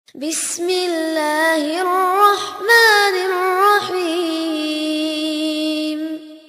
بسم الله الرحمن الرحيم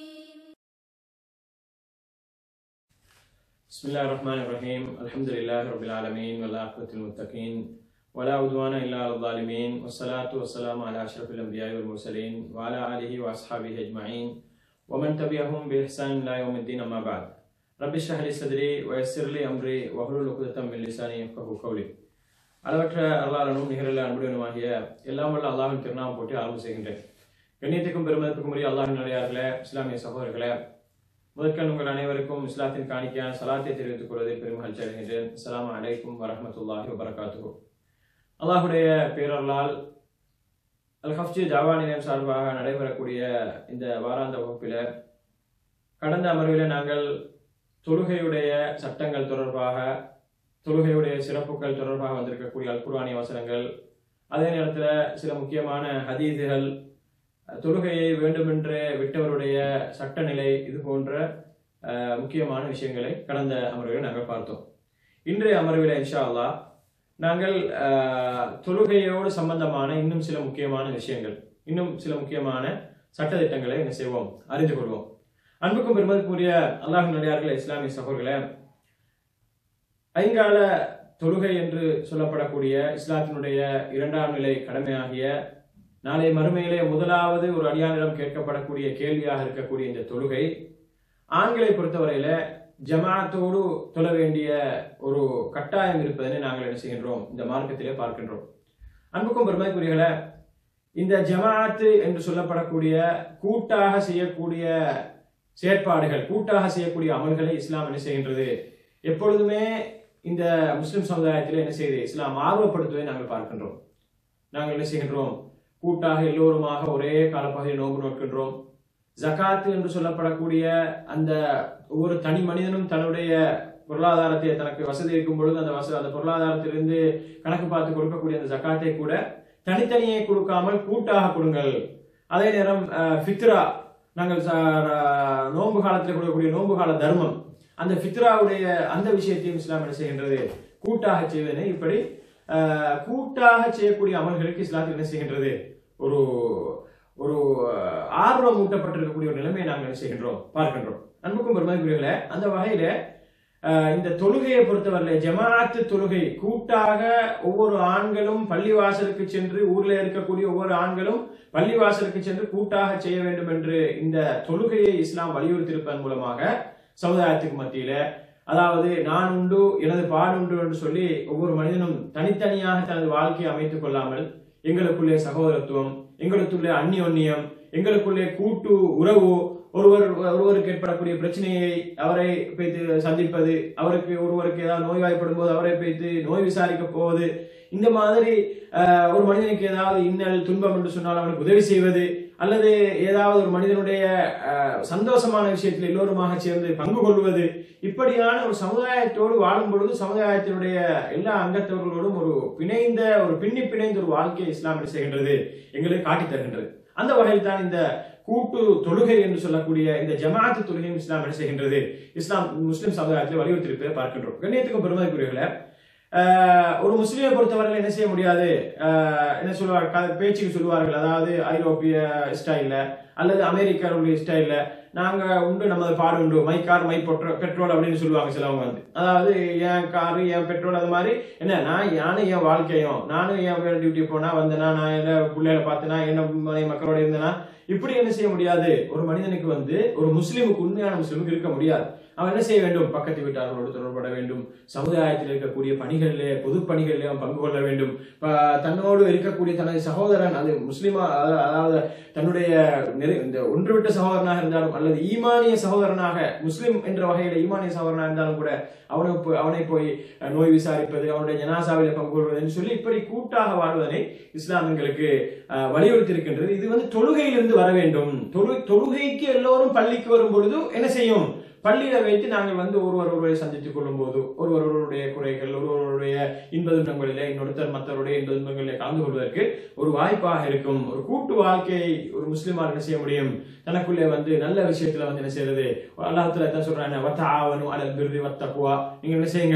بسم الله الرحمن الرحيم الحمد لله رب العالمين والعاقبة للمتقين ولا عدوان إلا على الظالمين والصلاة والسلام على أشرف الأنبياء والمرسلين وعلى آله وأصحابه أجمعين ومن تبعهم بإحسان إلى يوم الدين أما بعد رب اشرح لي صدري ويسر لي أمري واحلل عقدة من لساني يفقهوا قولي அளவற்ற அருளாளனும் நிகரில் அன்புடனுமாகிய எல்லாம் வல்ல அல்லாஹின் திருநாமம் போட்டு ஆரம்பம் செய்கின்றேன் கண்ணியத்துக்கும் பெருமதத்துக்கும் உரிய அல்லாஹின் நிலையார்களே இஸ்லாமிய சகோதரர்களே முதற்கண் உங்கள் அனைவருக்கும் இஸ்லாத்தின் காணிக்கையான சலாத்தை தெரிவித்துக் கொள்வதில் பெருமகிழ்ச்சி அடைகின்றேன் அஸ்ஸலாமு அலைக்கும் வரஹ்மத்துல்லாஹி வபரகாத்துஹு அல்லாஹுடைய பேரர்களால் அல் ஹஃப்ஜி ஜாவா நிலையம் சார்பாக நடைபெறக்கூடிய இந்த வாராந்த வகுப்பில் கடந்த அமர்வில் நாங்கள் தொழுகையுடைய சட்டங்கள் தொடர்பாக தொழுகையுடைய சிறப்புகள் தொடர்பாக வந்திருக்கக்கூடிய அல் குர்ஆனிய வசனங்கள் அதே நேரத்தில் சில முக்கியமான ஹதீதுகள் தொழுகையை வேண்டுமென்று விட்டவருடைய சட்டநிலை இது போன்ற அஹ், முக்கியமான விஷயங்களை கடந்த அமர்வில் நாங்கள் பார்த்தோம் இன்றைய அமர்வில் இன்ஷா அல்லாஹ் நாங்கள் அஹ், தொழுகையோடு சம்பந்தமான இன்னும் சில முக்கியமான விஷயங்கள் இன்னும் சில முக்கியமான சட்டதிட்டங்களை என்ன செய்வோம் அறிந்து கொள்வோம் அன்புக்கும் பெருமதிக்குரிய அல்லாஹ் நடிகார்களே இஸ்லாமிய சகோதரர்களே ஐங்கால தொழுகை என்று சொல்லப்படக்கூடிய இஸ்லாத்தினுடைய இரண்டாம் நிலை கடமையாகிய நாளை மறுமையிலே முதலாவது ஒரு அடியானிடம் கேட்கப்படக்கூடிய கேள்வியாக இருக்கக்கூடிய இந்த தொழுகை ஆண்களை பொறுத்தவரையில ஜமாத்தோடு தொழ வேண்டிய ஒரு கட்டாயம் இருப்பதனை நாங்கள் என்ன செய்கின்றோம் இந்த மார்க்கத்திலே பார்க்கின்றோம் அன்புக்கும் பெருமைக்குரியர்களே இந்த ஜமாஅத்து என்று சொல்லப்படக்கூடிய கூட்டாக செய்யக்கூடிய செயற்பாடுகள் கூட்டாக செய்யக்கூடிய அமல்களை இஸ்லாம் என்ன செய்கின்றது எப்பொழுதுமே இந்த முஸ்லிம் சமுதாயத்தில் என்ன செய்யுது இஸ்லாம் ஆர்வப்படுத்துவதை நாங்கள் பார்க்கின்றோம் நாங்கள் என்ன செய்கின்றோம் கூட்டாக எல்லோருமாக ஒரே காலப்பகுதியில் நோன்பு நோக்கின்றோம் ஜகாத்து என்று சொல்லப்படக்கூடிய அந்த ஒவ்வொரு தனி மனிதனும் தன்னுடைய பொருளாதாரத்தை தனக்கு வசதி இருக்கும் பொழுது அந்த வச அந்த பொருளாதாரத்திலிருந்து கணக்கு பார்த்து கொடுக்கக்கூடிய அந்த ஜகாத்தை கூட தனித்தனியே கொடுக்காமல் கூட்டாக கொடுங்கள் அதே நேரம் அஹ், ஃபித்ரா நாங்கள் ச- அஹ், நோன்பு காலத்தில் கொடுக்கக்கூடிய நோன்பு கால தர்மம் அந்த ஃபித்ராவுடைய அந்த விஷயத்தையும் இஸ்லாம் என்ன செய்கின்றது கூட்டாக செய்வதனை இப்படி அஹ், கூட்டாக செய்யக்கூடிய அமல்களுக்கு இஸ்லாத்தில் என்ன செய்கின்றது ஒரு ஒரு அஹ், ஆர்வம் ஊட்டப்பட்டிருக்கக்கூடிய ஒரு நிலைமையை நாங்கள் என்ன செய்கின்றோம் பார்க்கின்றோம் அன்புக்கும் பெருமதிக்குரியவர்களே அந்த வகையில அஹ், இந்த தொழுகையை பொறுத்தவரையில ஜமாஅத்து தொழுகை கூட்டாக ஒவ்வொரு ஆண்களும் பள்ளிவாசலுக்கு சென்று ஊர்ல இருக்கக்கூடிய ஒவ்வொரு ஆண்களும் பள்ளிவாசலுக்கு சென்று கூட்டாக செய்ய வேண்டும் என்று இந்த தொழுகையை இஸ்லாம் வலியுறுத்தியிருப்பதன் மூலமாக சமுதாயத்துக்கு மத்தியில அதாவது நான் உண்டு எனது பாடு உண்டு என்று சொல்லி ஒவ்வொரு மனிதனும் தனித்தனியாக தனது வாழ்க்கையை அமைத்துக் கொள்ளாமல் எங்களுக்குள்ளே சகோதரத்துவம் எங்களுக்குள்ளே அந்நியோன்யம் எங்களுக்குள்ளே கூட்டு உறவு ஒருவர் ஒருவருக்கு ஏற்படக்கூடிய பிரச்சனையை அவரை போய்த்து சந்திப்பது அவருக்கு ஒருவருக்கு ஏதாவது நோய்வாய்ப்படும் போது அவரை போய்த்து நோய் விசாரிக்க போவது இந்த மாதிரி அஹ், ஒரு மனிதனுக்கு ஏதாவது இன்னல் துன்பம் என்று சொன்னால் அவனுக்கு உதவி செய்வது அல்லது ஏதாவது ஒரு மனிதனுடைய அஹ், சந்தோஷமான விஷயத்தில் எல்லோருமாக சேர்ந்து பங்கு கொள்வது இப்படியான ஒரு சமுதாயத்தோடு வாழும் பொழுது சமுதாயத்தினுடைய எல்லா அங்கத்தவர்களோடும் ஒரு பிணைந்த ஒரு பின்னி பிணைந்த ஒரு வாழ்க்கையை இஸ்லாம் என்ன செய்கின்றது எங்களுக்கு காட்டித் தருகின்றது அந்த வகையில் தான் இந்த கூட்டு தொழுகை என்று சொல்லக்கூடிய இந்த ஜமாஅத்து தொழுகையும் இஸ்லாம் என்ன செய்கின்றது இஸ்லாம் முஸ்லிம் சமுதாயத்தில் வலியுறுத்தியிருப்பதை பார்க்கின்றோம் கண்ணியத்துக்கும் பெருமதிக்குரியவர்களே ஆஹ் ஒரு முஸ்லிமை பொறுத்தவரையில் என்ன செய்ய முடியாது ஆஹ் என்ன சொல்லுவாங்க க- பேச்சுக்கு சொல்லுவார்கள் அதாவது ஐரோப்பிய ஸ்டைல்ல அல்லது அமெரிக்காவுடைய ஸ்டைல்ல நாங்க உண்டு நமது பாடு உண்டு my car my petrol petrol அப்படின்னு சொல்லுவாங்க சிலவங்க வந்து அதாவது என் காரு என் பெட்ரோல் அது மாதிரி என்ன நான் நானும் என் வாழ்க்கையும் நானும் என் வேலை டியூட்டி போனா வந்தேனா நான் என்ன பிள்ளைகளை பார்த்தேனா என்ன மனை மக்களோட இருந்தேனா இப்படி என்ன செய்ய முடியாது ஒரு மனிதனுக்கு வந்து ஒரு முஸ்லிமுக்கு உண்மையான முஸ்லிமுக்கு இருக்க முடியாது அவன் என்ன செய்ய வேண்டும் பக்கத்து வீட்டார்களோடு தொடர்பட வேண்டும் சமுதாயத்தில் இருக்கக்கூடிய பணிகளிலே பொது பணிகளிலே அவன் பங்கு கொள்ள வேண்டும் ப- தன்னோடு இருக்கக்கூடிய தனது சகோதரன் அது முஸ்லிமா அத- அதாவது தன்னுடைய நெரு- இந்த ஒன்றுவிட்ட சகோதரனாக இருந்தாலும் அல்லது ஈமானிய சகோதரனாக முஸ்லிம் என்ற வகையில ஈமானிய சகோதரனாக இருந்தாலும் கூட அவனை போய் அவனை போய் அஹ், நோய் விசாரிப்பது அவனுடைய ஜனாசாவில பங்கு கொள்வது என்று சொல்லி இப்படி கூட்டாக வாழ்வதனை இஸ்லாம் எங்களுக்கு அஹ், வலியுறுத்தி இருக்கின்றது இது வந்து தொழுகையிலிருந்து வர வேண்டும் தொழு தொழுகைக்கு எல்லோரும் பள்ளிக்கு வரும் பொழுது என்ன செய்யும் பள்ளியில வைத்து நாங்கள் வந்து ஒருவர் ஒருவரை சந்தித்துக் கொள்ளும் போது ஒருவர் ஒருவருடைய குறைகள் ஒருவருடைய இன்ப துன்பங்களிலே இன்னொருத்தர் மற்றவருடைய இன்ப துன்பங்களிலே கலந்து கொள்வதற்கு ஒரு வாய்ப்பாக இருக்கும் ஒரு கூட்டு வாழ்க்கையை ஒரு முஸ்லிமார் என்ன செய்ய முடியும் தனக்குள்ளே வந்து நல்ல விஷயத்துல வந்து என்ன செய்யறது அல்லாஹத்துல தான் சொல்றாங்க வத்தாவனு அலல் பிர்ரி வத்தக்குவா நீங்க என்ன செய்யுங்கள்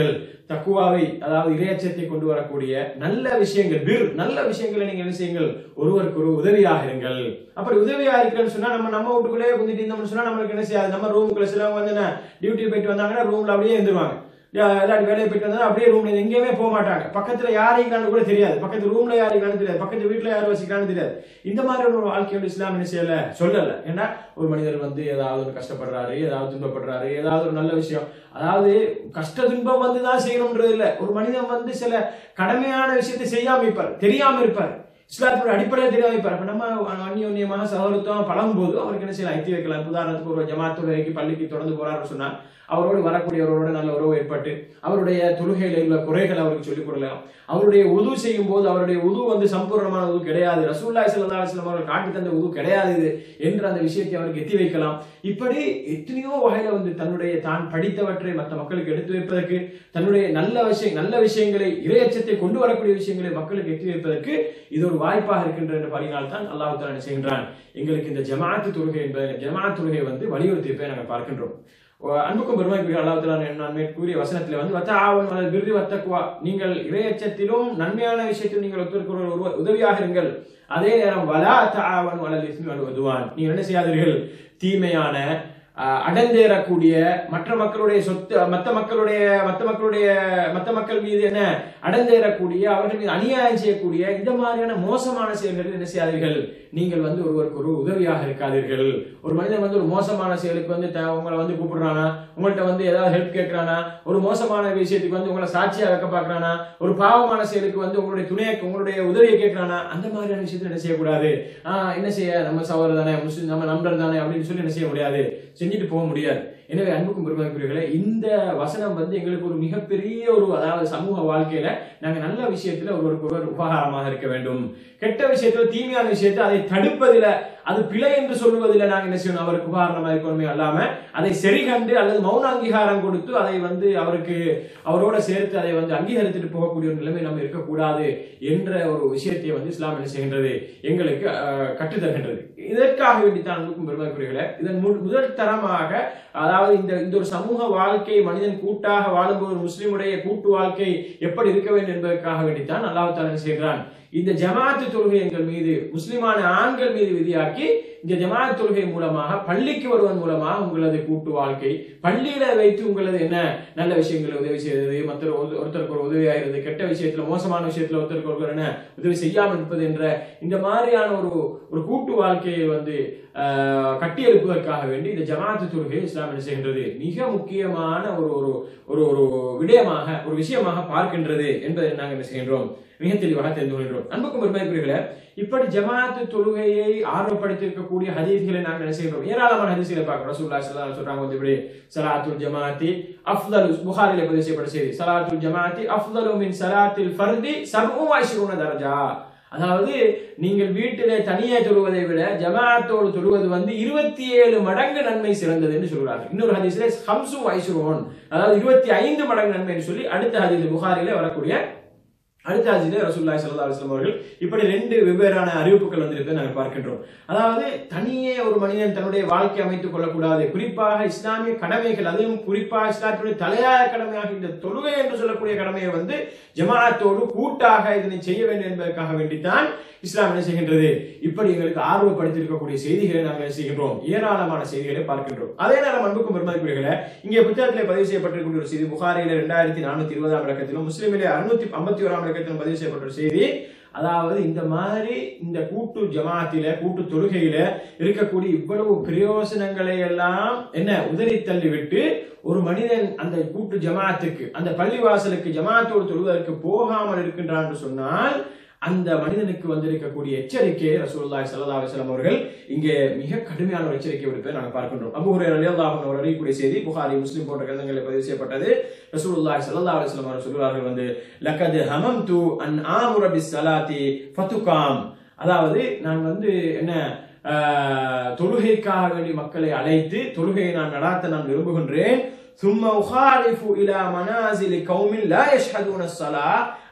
தக்குவாவை அதாவது இரையச்சத்தை கொண்டு வரக்கூடிய நல்ல விஷயங்கள் பிர் நல்ல விஷயங்களை நீங்க என்ன செய்யுங்கள் ஒருவருக்கு ஒரு உதவியாக இருங்கள் அப்படி உதவியா இருக்கேன்னு சொன்னா நம்ம நம்ம வீட்டுக்குள்ளே குந்திட்டு இருந்தோம்னு சொன்னா நம்மளுக்கு என்ன செய்யாது நம்ம ரூமுக்குள்ள சிலவங்க வந்து என்ன டியூட்டி போயிட்டு வந்தாங்கன்னா ரூம்ல அப்படியே இருந்துருவாங்க எல்லாரும் வேலையை போயிட்டு வந்தா அப்படியே ரூம்ல எங்கேயுமே போக மாட்டாங்க பக்கத்துல யார் இருக்கான்னு கூட தெரியாது பக்கத்து ரூம்ல யார் இருக்கான்னு தெரியாது பக்கத்து வீட்டுல யார் வசிக்கிறான்னு தெரியாது இந்த மாதிரி ஒரு வாழ்க்கையோட இஸ்லாம் என்ன செய்யல சொல்லல ஏன்னா ஒரு மனிதர் வந்து ஏதாவது ஒரு கஷ்டப்படுறாரு ஏதாவது துன்பப்படுறாரு ஏதாவது ஒரு நல்ல விஷயம் அதாவது கஷ்ட துன்பம் வந்து தான் செய்யணும்ன்றது இல்ல ஒரு மனிதன் வந்து சில கடமையான விஷயத்தை செய்யாம இருப்பார் தெரியாம இருப்பார் இஸ்லாத்தோட அடிப்படையில் தெரியாம இருப்பார் அப்ப நம்ம அந்யோன்யமாக சகோதரத்துவம் பழகும் போது அவருக்கு என்ன செய்யலாம் ஐத்தி வைக்கலாம் உதாரணத்துக்கு ஒரு ஜமாத்துறைக்கு பள்ளிக்கு தொடர்ந்து போறாருன்னு சொன்னா அவரோடு வரக்கூடியவரோட நல்ல உறவு ஏற்பட்டு அவருடைய தொழுகையில உள்ள குறைகள் அவருக்கு சொல்லிக் கொடுக்கலாம் அவருடைய உது செய்யும் போது அவருடைய உது வந்து சம்பூர்ணமான உது கிடையாது ரசூல்லாய் சல்லா அலிஸ்லாம் அவர்கள் காட்டி தந்த உது கிடையாது இது என்ற அந்த விஷயத்தை அவருக்கு எத்தி வைக்கலாம் இப்படி எத்தனையோ வகையில வந்து தன்னுடைய தான் படித்தவற்றை மற்ற மக்களுக்கு எடுத்து வைப்பதற்கு தன்னுடைய நல்ல விஷயம் நல்ல விஷயங்களை இரையச்சத்தை கொண்டு வரக்கூடிய விஷயங்களை மக்களுக்கு எத்தி வைப்பதற்கு இது ஒரு வாய்ப்பாக இருக்கின்ற என்ற பணியினால் தான் அல்லாஹ் தாலா செய்கின்றான் எங்களுக்கு இந்த ஜமாத்து தொழுகை என்பதை ஜமாத் தொழுகை வந்து வலியுறுத்தி இருப்பதை நாங்கள் பார்க்கின்றோம் அன்புக்கும் பெருமைக்குரிய அல்லாஹ் நான் மேற்கூறிய வசனத்தில் வந்து வத்த ஆவன் மலர் விருது வத்தக்குவா நீங்கள் இரையச்சத்திலும் நன்மையான விஷயத்தில் நீங்கள் ஒருத்தருக்கு ஒரு உதவியாக இருங்கள் அதே நேரம் வலா தாவன் வளல் இஸ்மி வலுவதுவான் நீங்கள் என்ன செய்யாதீர்கள் தீமையான அடந்தேறக்கூடிய மற்ற மக்களுடைய சொத்து மற்ற மக்களுடைய மற்ற மக்களுடைய மற்ற மக்கள் மீது என்ன அடந்தேறக்கூடிய அவர்கள் மீது அநியாயம் செய்யக்கூடிய இந்த மாதிரியான மோசமான செயல்களில் என்ன செய்யாதீர்கள் நீங்கள் வந்து ஒருவருக்கு ஒரு உதவியாக இருக்காதீர்கள் ஒரு மனிதன் வந்து ஒரு மோசமான செயலுக்கு வந்து உங்களை வந்து கூப்பிடுறானா உங்கள்கிட்ட வந்து ஏதாவது ஹெல்ப் கேட்கறானா ஒரு மோசமான விஷயத்துக்கு வந்து உங்களை சாட்சியா வைக்க பாக்குறானா ஒரு பாவமான செயலுக்கு வந்து உங்களுடைய துணையை உங்களுடைய உதவியை கேட்கறானா அந்த மாதிரியான விஷயத்துல என்ன செய்யக்கூடாது ஆஹ் என்ன செய்ய நம்ம சகோதரர் தானே முஸ்லிம் நம்ம நம்பர் தானே அப்படின்னு சொல்லி என்ன செய்ய முடியாது செஞ்சுட்டு போக முடியாது எனவே அன்புக்கும் பெருமைக்குரியர்களே இந்த வசனம் வந்து எங்களுக்கு ஒரு மிகப்பெரிய ஒரு அதாவது சமூக வாழ்க்கையில நாங்க நல்ல விஷயத்துல ஒருவருக்கு ஒருவர் உபகாரமாக இருக்க வேண்டும் கெட்ட விஷயத்துல தீமையான விஷயத்தை அதை தடுப்பதில் அது பிழை என்று சொல்லுவதில் நாங்கள் என்ன செய்யணும் அவருக்கு உபகாரணமாக இருக்கணுமே அல்லாம அதை சரிகண்டு அல்லது மௌன அங்கீகாரம் கொடுத்து அதை வந்து அவருக்கு அவரோட சேர்த்து அதை வந்து அங்கீகரித்துட்டு போகக்கூடிய ஒரு நிலைமை நம்ம இருக்கக்கூடாது என்ற ஒரு விஷயத்தை வந்து இஸ்லாம் என்ன செய்கின்றது எங்களுக்கு கற்றுத்தருகின்றது இதற்காக வேண்டித்தான் அன்புக்கும் பெருமைக்குரியர்களே இதன் முதல் தரமாக அதாவது இந்த இந்த ஒரு சமூக வாழ்க்கை மனிதன் கூட்டாக வாழும்போது ஒரு முஸ்லிமுடைய கூட்டு வாழ்க்கை எப்படி இருக்க வேண்டும் என்பதற்காக வேண்டித்தான் அல்லாஹ் தாலா செய்கிறான் இந்த ஜமாத்து தொழுகை எங்கள் மீது முஸ்லிமான ஆண்கள் மீது விதியாக்கி இந்த ஜமாத் தொழுகை மூலமாக பள்ளிக்கு வருவதன் மூலமாக உங்களது கூட்டு வாழ்க்கை பள்ளியில வைத்து உங்களது என்ன நல்ல விஷயங்களை உதவி செய்வது மற்ற ஒருத்தருக்கு ஒரு உதவியாகிறது கெட்ட விஷயத்துல மோசமான விஷயத்துல ஒருத்தருக்கு ஒருத்தர் என்ன உதவி செய்யாமல் இருப்பது என்ற இந்த மாதிரியான ஒரு ஒரு கூட்டு வாழ்க்கையை வந்து கட்டியெழுப்புவதற்காக வேண்டி இந்த ஜமாத்து தொழுகை இஸ்லாம் என்ன செய்கின்றது மிக முக்கியமான ஒரு ஒரு ஒரு ஒரு விடயமாக ஒரு விஷயமாக பார்க்கின்றது என்பதை நாங்கள் என்ன செய்கின்றோம் மிக தெளிவாக தெரிந்து கொள்கிறோம் அன்புக்கும் பெருமைக்குரியர்களே இப்படி ஜமாத்து தொழுகையை ஆர்வப்படுத்தி இருக்கக்கூடிய ஹதீஸ்களை நாங்கள் என்ன செய்கிறோம் ஏராளமான ஹதீஸ்களை பார்க்கிறோம் ரசூல்லா ஸல்லல்லாஹு சொல்றாங்க வந்து இப்படி சலாத்துல் ஜமாத்தி அஃதலு புகாரில பதிவு செய்யப்பட்ட செய்தி சலாத்துல் ஜமாத்தி அஃதலு மின் சலாத்தில் ஃபர்தி சபூ ஐஷுன தரஜா அதாவது நீங்கள் வீட்டிலே தனியே தொழுவதை விட ஜமாத்தோடு தொழுவது வந்து இருபத்தி ஏழு மடங்கு நன்மை சிறந்தது என்று சொல்கிறார்கள் இன்னொரு ஹதீஸ்ல ஹம்சு ஐசுரோன் அதாவது இருபத்தி ஐந்து மடங்கு நன்மை என்று சொல்லி அடுத்த ஹதீஸ் புகாரில வரக்கூடிய அடுத்த ஹஜிலே ரசூல்லாய் சல்லா அலுவலம் அவர்கள் இப்படி ரெண்டு வெவ்வேறான அறிவிப்புகள் வந்திருப்பதை நாங்கள் பார்க்கின்றோம் அதாவது தனியே ஒரு மனிதன் தன்னுடைய வாழ்க்கை அமைத்துக் கொள்ளக்கூடாது குறிப்பாக இஸ்லாமிய கடமைகள் அதுவும் குறிப்பாக இஸ்லாத்தினுடைய தலையாய கடமையாக இந்த தொழுகை என்று சொல்லக்கூடிய கடமையை வந்து ஜமாத்தோடு கூட்டாக இதனை செய்ய வேண்டும் என்பதற்காக வேண்டித்தான் இஸ்லாம் என்ன செய்கின்றது இப்படி எங்களுக்கு ஆர்வப்படுத்தியிருக்கக்கூடிய செய்திகளை நாங்கள் செய்கின்றோம் ஏராளமான செய்திகளை பார்க்கின்றோம் அதே நேரம் அன்புக்கும் பெருமதிக்குரியர்களே இங்கே புத்தகத்திலே பதிவு செய்யப்பட்டிருக்கூடிய ஒரு செய்தி புகாரில இரண்டாயிரத்தி நானூத்தி இருபதாம் இலக்கத்திலும் முஸ்லிமிலே அறுநூத்தி ஐம்பத்தி ஓராம் இலக்கத்திலும் பதிவு செய்யப்பட்ட ஒரு செய்தி அதாவது இந்த மாதிரி இந்த கூட்டு ஜமாத்தில கூட்டு தொழுகையில இருக்கக்கூடிய இவ்வளவு பிரயோசனங்களை எல்லாம் என்ன உதறி தள்ளிவிட்டு ஒரு மனிதன் அந்த கூட்டு ஜமாத்துக்கு அந்த பள்ளிவாசலுக்கு ஜமாத்தோடு தொழுவதற்கு போகாமல் இருக்கின்றான் என்று சொன்னால் அந்த மனிதனுக்கு வந்திருக்கக்கூடிய எச்சரிக்கையை ரசூலுல்லாஹி ஸல்லல்லாஹு அலைஹி வஸல்லம் அவர்கள் இங்கே மிக கடுமையான ஒரு எச்சரிக்கை விடுப்பதை நாங்கள் பார்க்கின்றோம் அபூ ஹுரைரா ரலியல்லாஹு அன்ஹு அவர் அறியக்கூடிய செய்தி புகாரி முஸ்லிம் போன்ற கிரந்தங்களில் பதிவு செய்யப்பட்டது ரசூலுல்லாஹி ஸல்லல்லாஹு அலைஹி வஸல்லம் அவர்கள் சொல்கிறார்கள் வந்து லக்கத் ஹமம்து அன் ஆமுர பிஸ் ஸலாத்தி ஃபதுகாம் அதாவது நான் வந்து என்ன தொழுகைக்காக வேண்டி மக்களை அழைத்து தொழுகையை நான் நடாத்த நான் விரும்புகின்றேன் ثم أخالف إلى منازل قوم لا يشهدون الصلاة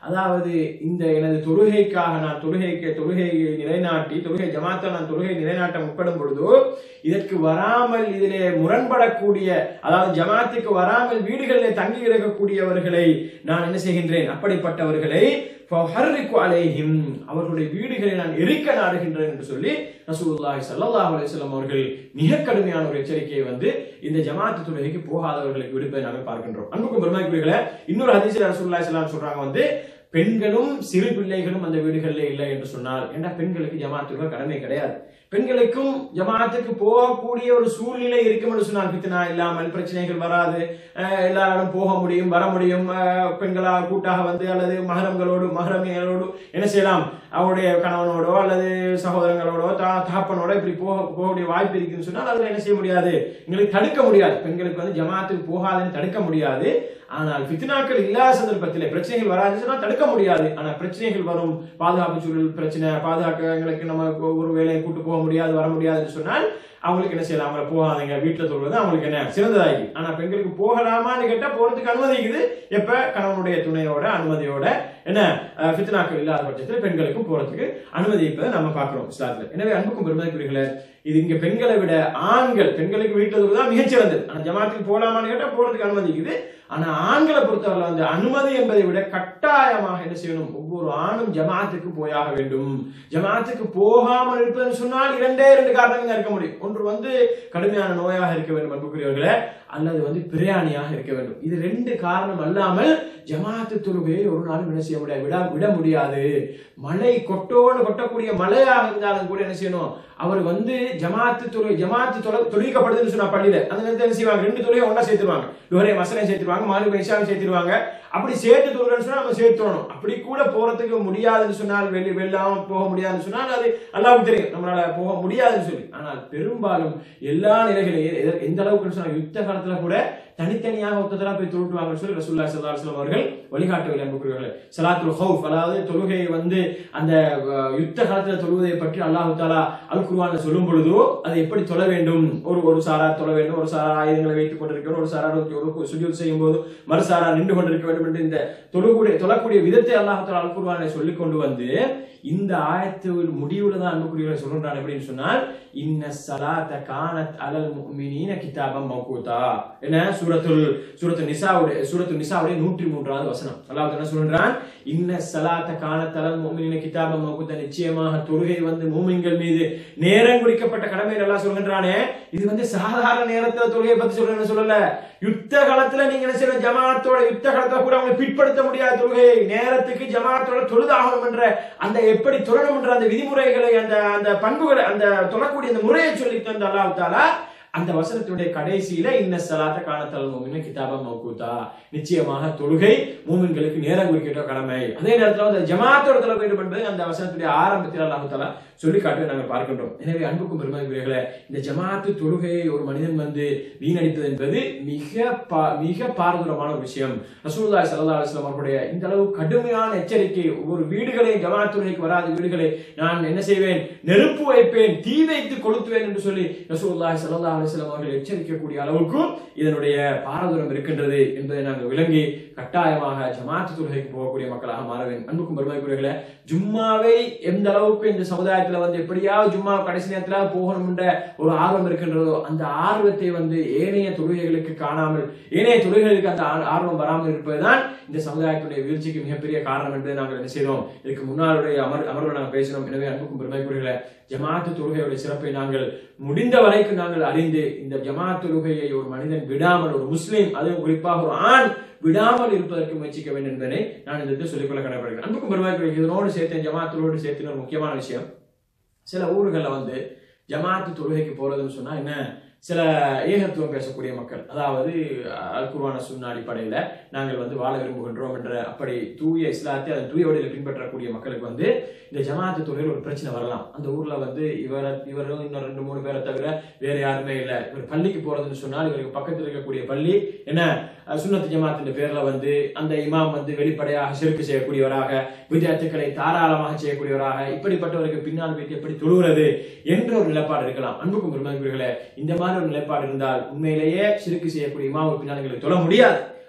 அதாவது இந்த எனது தொழுகைக்காக நான் தொழுகைக்கு தொழுகையை நிலைநாட்டி தொழுகை ஜமாத்தில் நான் தொழுகை நிலைநாட்ட முற்படும் பொழுது இதற்கு வராமல் இதிலே முரண்படக்கூடிய அதாவது ஜமாத்துக்கு வராமல் வீடுகளிலே தங்கி இருக்கக்கூடியவர்களை நான் என்ன செய்கின்றேன் அப்படிப்பட்டவர்களை ஃபஹர்ரிக்கு அலைஹிம் அவர்களுடைய வீடுகளை நான் எரிக்க நாடுகின்றேன் என்று சொல்லி ரசூலுல்லாஹி ஸல்லல்லாஹு அலைஹி வஸல்லம் அவர்கள் மிக கடுமையான ஒரு எச்சரிக்கையை வந்து இந்த ஜமாத்து தொழுகைக்கு போகாதவர்களுக்கு விடுப்பதை நாங்கள் பார்க்கின்றோம் அன்புக்கும் பெருமாக்குரியவர்களே இன்னொரு ஹதீஸ்ல ரசூலுல்லாஹி ஸல்லல்லாஹு அலைஹி சொல்றாங்க வந்து பெண்களும் சிறு பிள்ளைகளும் அந்த வீடுகளில் இல்லை என்று சொன்னால் ஏன்னா பெண்களுக்கு ஜமாத்துகள் கடமை கிடையாது பெண்களுக்கும் ஜமாத்துக்கு போகக்கூடிய ஒரு சூழ்நிலை இருக்கும் என்று சொன்னால் பித்தனா இல்லாமல் பிரச்சனைகள் வராது அஹ் எல்லாராலும் போக முடியும் வர முடியும் அஹ் பெண்களா கூட்டாக வந்து அல்லது மகரங்களோடு மகரமிகளோடு என்ன செய்யலாம் அவருடைய கணவனோடோ அல்லது சகோதரங்களோடோ தா தகப்பனோட இப்படி போக போகக்கூடிய வாய்ப்பு இருக்குன்னு சொன்னால் அதில் என்ன செய்ய முடியாது எங்களுக்கு தடுக்க முடியாது பெண்களுக்கு வந்து ஜமாத்துக்கு போகாதுன்னு தடுக்க முடியாது ஆனால் ஃபித்னாக்கள் இல்லாத சந்தர்ப்பத்தில் பிரச்சனைகள் வராதுன்னு சொன்னா தடுக்க முடியாது ஆனா பிரச்சனைகள் வரும் பாதுகாப்பு சூழல் பிரச்சனை பாதுகாக்க எங்களுக்கு நம்ம ஒரு வேலையை கூட்டு போக முடியாது வர முடியாதுன்னு சொன்னால் அவங்களுக்கு என்ன செய்யலாம் அவங்களை போகாதீங்க வீட்டுல சொல்றது அவங்களுக்கு என்ன சிறந்ததாகி ஆனா பெண்களுக்கு போகலாமான்னு கேட்டா போறதுக்கு அனுமதிக்குது எப்ப கணவனுடைய துணையோட அனுமதியோட என்ன அஹ், ஃபித்னாக்கள் இல்லாத பட்சத்தில் பெண்களுக்கும் போறதுக்கு அனுமதிப்பதை நம்ம பார்க்கிறோம் இஸ்லாத்துல எனவே அன்புக்கும் பெருமதிக்குரியர்களே இது இங்க பெண்களை விட ஆண்கள் பெண்களுக்கு வீட்டுல சொல்றதுதான் மிகச்சிறந்தது ஆனா ஜமாத்துக்கு போலாமான்னு கேட்டா போறதுக்கு அனுமதிக்குது ஆனா ஆண்களை பொறுத்தவரை வந்து அனுமதி என்பதை விட கட்டாயமாக என்ன செய்யணும் ஒவ்வொரு ஆணும் ஜமாத்துக்கு போயாக வேண்டும் ஜமாத்துக்கு போகாமல் இருப்பதுன்னு சொன்னால் இரண்டே இரண்டு காரணங்கள் தான் இருக்க முடியும் ஒன்று வந்து கடுமையான நோயாக இருக்க வேண்டும் அன்புக்குரியவர்களே அல்லது வந்து பிரயாணியாக இருக்க வேண்டும் இது ரெண்டு காரணம் அல்லாமல் ஜமாத்து தொழுகையை ஒரு நாளும் என்ன செய்ய முடியாது விட விட முடியாது மழை கொட்டோடு கொட்டக்கூடிய மழையாக இருந்தாலும் கூட என்ன செய்யணும் அவர் வந்து ஜமாத்து தொழுகை ஜமாத்து தொலை தொழிக்கப்படுதுன்னு சொன்னா பள்ளியில அந்த நேரத்தில் என்ன செய்வாங்க ரெண்டு தொழிலை ஒண்ணா சேர்த்துருவாங்க லோரே மசனை சேர்த்துருவாங்க மாலி பைசாவை சேர்த்துருவாங்க அப்படி சேர்த்து தொழுகிறேன்னு சொன்னா நம்ம சேர்த்துடணும் அப்படி கூட போறதுக்கு முடியாதுன்னு சொன்னால் வெளி வெள்ளாம போக முடியாதுன்னு சொன்னால் அது அல்லாவுக்கு தெரியும் நம்மளால போக முடியாதுன்னு சொல்லி ஆனால் பெரும்பாலும் எல்லா நிலைகளையும் எத- எந்த அளவுக்கு சொன்னா யுத்த காலத்துல கூட தனித்தனியாக ஒத்ததலா போய் தொழுட்டுவாங்கன்னு சொல்லி ரசூல்லா ஸல்லல்லாஹு அலைஹி வஸல்லம் அவர்கள் வழிகாட்டவில்லை அன்புக்குரியவர்களே சலாத்துல் ஹவுஃப் அதாவது தொழுகையை வந்து அந்த அஹ், யுத்த காலத்துல தொழுவதை பற்றி அல்லாஹு தாலா அல் குர்ஆன்ல சொல்லும் பொழுதோ அதை எப்படி தொழ வேண்டும் ஒரு ஒரு சாரார் தொழ வேண்டும் ஒரு சாரார் ஆயுதங்களை வைத்துக் கொண்டிருக்கிறோம் ஒரு சாரார் ஒரு சுஜூத் செய்யும் போது மறுசாரார் நின்று கொண்டிருக்க வேண்டும் என்று இந்த தொழக்கூடிய தொழக்கூடிய விதத்தை அல்லாஹ் தாலா அல் குர்ஆனை சொல்லி கொண்டு வந்து இந்த ஆயத்து முடிவுல தான் அன்புக்குரியவரை சொல்றான் எப்படின்னு சொன்னால் இன்ன சலாத்த கானத் அலல் முஃமினீன கிதாபம் மௌகூதா என்ன சூரத்துல் சூரத்து நிசாவுடைய சூரத்து நிசாவுடைய நூற்றி மூன்றாவது வசனம் அல்லாஹ் என்ன சொல்றான் இன்ன சலாத்த கானத் அலல் முஃமினீன கிதாபம் மௌகூதா நிச்சயமாக தொழுகை வந்து மூமின்கள் மீது நேரம் குறிக்கப்பட்ட கடமை நல்லா சொல்கின்றானே இது வந்து சாதாரண நேரத்துல தொழுகையை பத்தி சொல்றேன்னு சொல்லல யுத்த காலத்துல நீங்க என்ன செய்யணும் ஜமாத்தோட யுத்த காலத்துல கூட அவங்க பிற்படுத்த முடியாத தொழுகையை நேரத்துக்கு ஜமாத்தோட தொழுதாகணும் என்ற அந்த எப்படி தொழணும் என்ற அந்த விதிமுறைகளை அந்த அந்த பண்புகளை அந்த தொழக்கூடிய அந்த முறையை சொல்லி தந்த அல்லாஹ் தாலா அந்த வசனத்துடைய கடைசியில இன்ன சலாத்த காணத்தல் மூமின கிதாபம் மௌகூதா நிச்சயமாக தொழுகை மூமின்களுக்கு நேரம் குறிக்கிட்ட கடமை அதே நேரத்துல வந்து ஜமாத்தோட தொலை வேண்டும் என்பது அந்த வசனத்துடைய ஆரம்பத்தில் அல்லாஹ் தாலா சொல்லி காட்டுவதை நாங்கள் பார்க்கின்றோம் எனவே அன்புக்கும் பெருமதிக்குரியர்களே இந்த ஜமாத்து தொழுகையை ஒரு மனிதன் வந்து வீணடிப்பது என்பது மிக பா- மிக பாரதூரமான ஒரு விஷயம் ரசூலுல்லாஹி ஸல்லல்லாஹு அலைஹி வஸல்லம் அவர்களுடைய இந்த அளவு கடுமையான எச்சரிக்கை ஒவ்வொரு வீடுகளை ஜமாத் தொழுகைக்கு வராத வீடுகளை நான் என்ன செய்வேன் நெருப்பு வைப்பேன் தீ வைத்து கொளுத்துவேன் என்று சொல்லி ரசூலுல்லாஹி ஸல்லல்லாஹு அலைஹி வஸல்லம் அவர்கள் எச்சரிக்கக்கூடிய அளவுக்கு இதனுடைய பாரதூரம் இருக்கின்றது என்பதை நாங்கள் விளங்கி கட்டாயமாக ஜமாத்து தொழுகைக்கு போகக்கூடிய மக்களாக மாற வேண்டும் அன்புக்கும் பெருமைக்குரியர்களே ஜும்மாவை எந்த அளவுக்கு இந்த சமுதாயத்துல வந்து எப்படியாவது ஜும்மா கடைசி நேரத்துல போகணும் என்ற ஒரு ஆர்வம் இருக்கின்றதோ அந்த ஆர்வத்தை வந்து ஏனைய தொழுகைகளுக்கு காணாமல் ஏனைய தொழுகைகளுக்கு அந்த ஆர்- ஆர்வம் வராமல் இருப்பதுதான் இந்த சமுதாயத்துடைய வீழ்ச்சிக்கு மிகப்பெரிய காரணம் என்பதை நாங்கள் என்ன செய்தோம் இதுக்கு முன்னாளுடைய அமர் அமர்வில் நாங்கள் பேசினோம் எனவே அன்புக்கும் பெருமைக்குரியர்களே ஜமாத்து தொழுகையுடைய சிறப்பை நாங்கள் முடிந்த வரைக்கும் நாங்கள் அறிந்து இந்த ஜமாத் தொழுகையை ஒரு மனிதன் விடாமல் ஒரு முஸ்லீம் அதுவும் குறிப்பாக ஒரு ஆண் விடாமல் இருப்பதற்கு முயற்சிக்க வேண்டும் என்பதை நான் இந்த இடத்தில் சொல்லிக்கொள்ள கடமைப்படுகிறேன் அன்புக்கும் பெருமைக்குரிய இதனோடு சேர்த்து ஜமாத்தோடு சேர்த்து ஒரு முக்கியமான விஷயம் சில ஊர்கள்ல வந்து ஜமாத்து தொழுகைக்கு போறதுன்னு சொன்னா என்ன சில ஏகத்துவம் பேசக்கூடிய மக்கள் அதாவது அல் குர்ஆன சுன்ன அடிப்படையில நாங்கள் வந்து வாழ விரும்புகின்றோம் என்ற அப்படி தூய இஸ்லாத்தை அதன் தூய வழியில் பின்பற்றக்கூடிய மக்களுக்கு வந்து இந்த ஜமாத்து தொழில் ஒரு பிரச்சனை வரலாம் அந்த ஊர்ல வந்து இவர இவரும் இன்னும் ரெண்டு மூணு பேரை தவிர வேற யாருமே இல்லை இவர் பள்ளிக்கு போறதுன்னு சொன்னால் இவருக்கு பக்கத்தில் இருக்கக்கூடிய பள்ளி என்ன அஹ், சுன்னத்து ஜமாத்தின் பேர்ல வந்து அந்த இமாம் வந்து வெளிப்படையாக சிறுக்கு செய்யக்கூடியவராக வித்தியார்த்திகளை தாராளமாக செய்யக்கூடியவராக இப்படிப்பட்டவருக்கு பின்னால் வைத்து எப்படி தொழுகிறது என்ற ஒரு நிலைப்பாடு இருக்கலாம் அன்புக்கும் பெருமதிக்குரியர்களே இந்த மாதிரி ஒரு நிலைப்பாடு இருந்தால் உண்மையிலேயே சிறுக்கு செய்யக்கூடிய இமாமுக்கு பின்னால் எங்களுக்கு தொழ முடியாது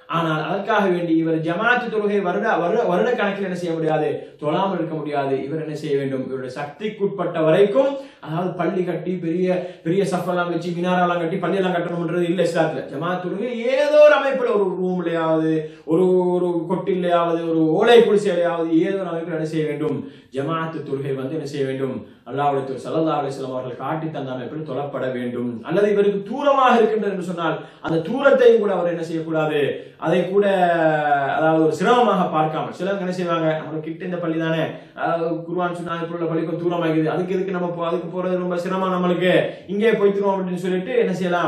ஆனால் அதற்காக வேண்டி இவர் ஜமாத்து தொழுகை வருட வருட வருட கணக்கில் என்ன செய்ய முடியாது தொழாமல் இருக்க முடியாது இவர் என்ன செய்ய வேண்டும் இவருடைய சக்திக்குட்பட்ட வரைக்கும் அதாவது பள்ளி கட்டி பெரிய பெரிய சஃபெல்லாம் வச்சு மினாரெல்லாம் கட்டி பள்ளியெல்லாம் கட்டணும்ன்றது இல்லை இஸ்லாத்துல ஜமாத் தொழுகை ஏதோ ஒரு அமைப்புல ஒரு ரூம்லயாவது ஒரு ஒரு கொட்டிலையாவது ஒரு ஓலை குடிசையிலையாவது ஏதோ ஒரு அமைப்பில் என்ன செய்ய வேண்டும் ஜமாத்து தொழுகை வந்து என்ன செய்ய வேண்டும் அல்லாவுடைய சல்லா அலிஸ்லாம் அவர்கள் காட்டி தந்த அமைப்பில் தொழப்பட வேண்டும் அல்லது இவருக்கு தூரமாக இருக்கின்றது என்று சொன்னால் அந்த தூரத்தையும் கூட அவர் என்ன செய்யக்கூடாது அதை கூட அதாவது ஒரு சிரமமாக பார்க்காமல் சிலவங்க என்ன செய்வாங்க நம்மளுக்கு கிட்ட இந்த பள்ளி தானே அதாவது குருவான் சொன்னா இப்போ உள்ள பள்ளிக்கும் தூரமாகுது அதுக்கு எதுக்கு நம்ம போ- அதுக்கு போறது ரொம்ப சிரமம் நம்மளுக்கு இங்கே போய்த்துருவோம் அப்படின்னு சொல்லிட்டு என்ன செய்யலாம்